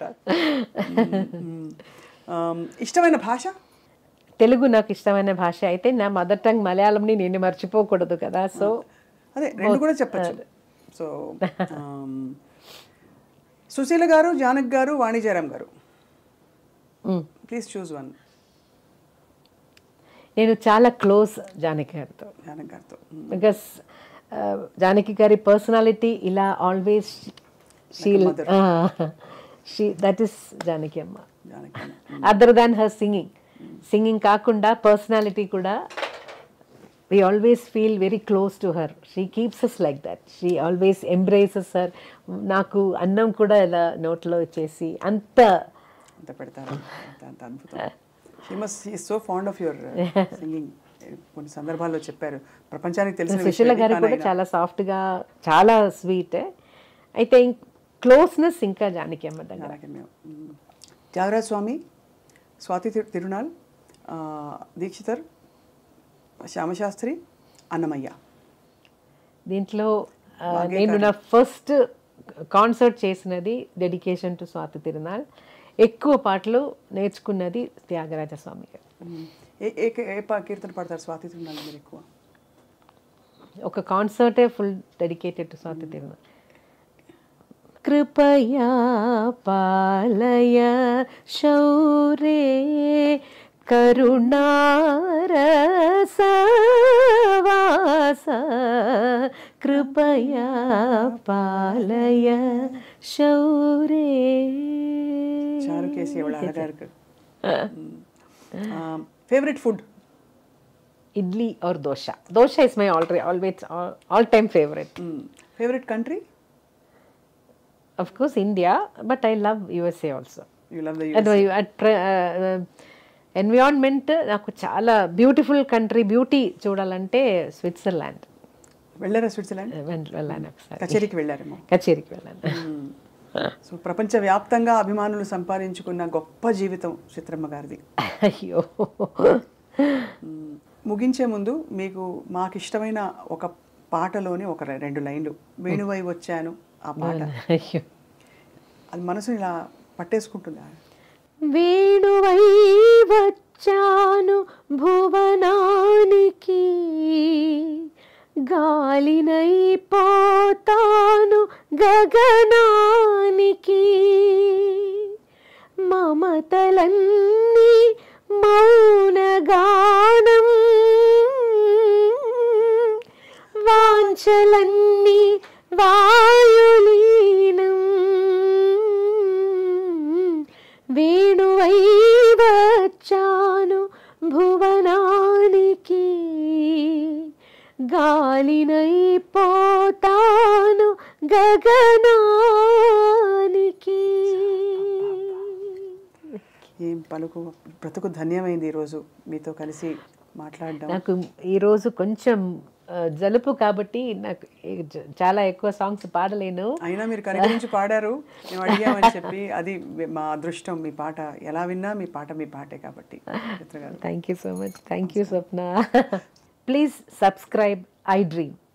ఇష్టమైన భాష తెలుగు నాకు ఇష్టమైన భాష అయితే నా మదర్ టంగ్ మలయాళంని నేను మర్చిపోకూడదు కదా సో అదే రెండు కూడా చెప్పచ్చు సో సుశీల గారు జానక్ గారు వాణిజ్యరామ్ గారు ప్లీజ్ చూస్ వన్ నేను చాలా క్లోజ్ జానకి గారితో జానక్ గారితో బికాస్ జానకి గారి పర్సనాలిటీ ఇలా always she'll she that is Janaki అమ్మ Janaki other than her singing singing కాకుండా పర్సనాలిటీ కూడా we always feel very close to her she keeps us like that she always embraces her నాకు అన్నం కూడా ఇలా నోట్లో వచ్చేసి అంత అంత పెడతారు అంత అంత అద్భుతం she must he so fond of your singing కొన్ని సందర్భాల్లో చెప్పారు ప్రపంచానికి తెలిసిన సుశీల విషయం గారు ఇది, కూడా కానీ చాలా సాఫ్ట్గా చాలా స్వీట్ అయితే క్లోజ్నెస్ ఇంకా జానకి అమ్మ దగ్గర జానకి మేము మ్, త్యాగరాజ స్వామి స్వాతి తిరు- తిరునాల్ ఆ, దీక్షితర్ శ్యామశాస్త్రి అన్నమయ్య దీంట్లో ఆ, నేను నా ఫస్ట్ కాన్సర్ట్ చేసినది డెడికేషన్ టు స్వాతి తిరునాల్ ఎక్కువ పాటలు నేర్చుకున్నది త్యాగరాజ స్వామి గారు మ్, ఏ ఏ ఏ పా- కీర్తన పాడతారు స్వాతి తిరునాల్ మీరు ఎక్కువ ఒక కాన్సర్టే full dedicated to Swathi Tirumala కృపయా పాలయ శౌరే కరుణారసవాస కృపయా పాలయ శౌరే చారు కేసి ఎవడ అழகா இருக்கு favourite food idli or dosa dosa is my already always all time favourite favourite country of course india but i love usa also you love the And I- at pre- uh, environment నాకు చాలా బ్యూటిఫుల్ కంట్రీ బ్యూటీ చూడాలంటే Switzerland వెళ్ళారా Switzerland వెల్- వెళ్ళాను ఒకసారి కచేరీకి వెళ్ళారేమో కచేరికి వెళ్ళాను so ప్రపంచ వ్యాప్తంగా అభిమానులు సంపాదించుకున్న గొప్ప జీవితం చిత్రమ్మ గారిది అయ్యో మ్మ్. ముగించే ముందు మీకు మాకు ఇష్టమైన ఒక పాటలోని ఒక రె- రెండు లైన్లు వేణువై వచ్చాను ఆ పాట అయ్యో అది మనసుని ఇలా పట్టేసుకుంటుందా వేణువై వచ్చాను భువనానికి గాలినై పోతాను గగనానికి మమతలన్నీ మౌనగానం వాంఛలన్నీ వాయులీనం వేణువై వచ్చాను భువనానికి గాలినై పోతాను గగనానికి ఏం పలుకు బ్రతుకు ధన్యమైంది ఈరోజు మీతో కలిసి మాట్లాడడం నాకు ఈరోజు కొంచెం ఆ, జలుపు కాబట్టి నాకు ఈ- జ- చాలా ఎక్కువ సాంగ్స్ పాడలేను అయినా మీరు కనికరించి పాడారు మేము అడిగామని చెప్పి అది మా అదృష్టం మీ పాట ఎలా విన్నా మీ పాట మీ పాటే కాబట్టి Chitra garu thank you so much thank you Swapna please subscribe I dream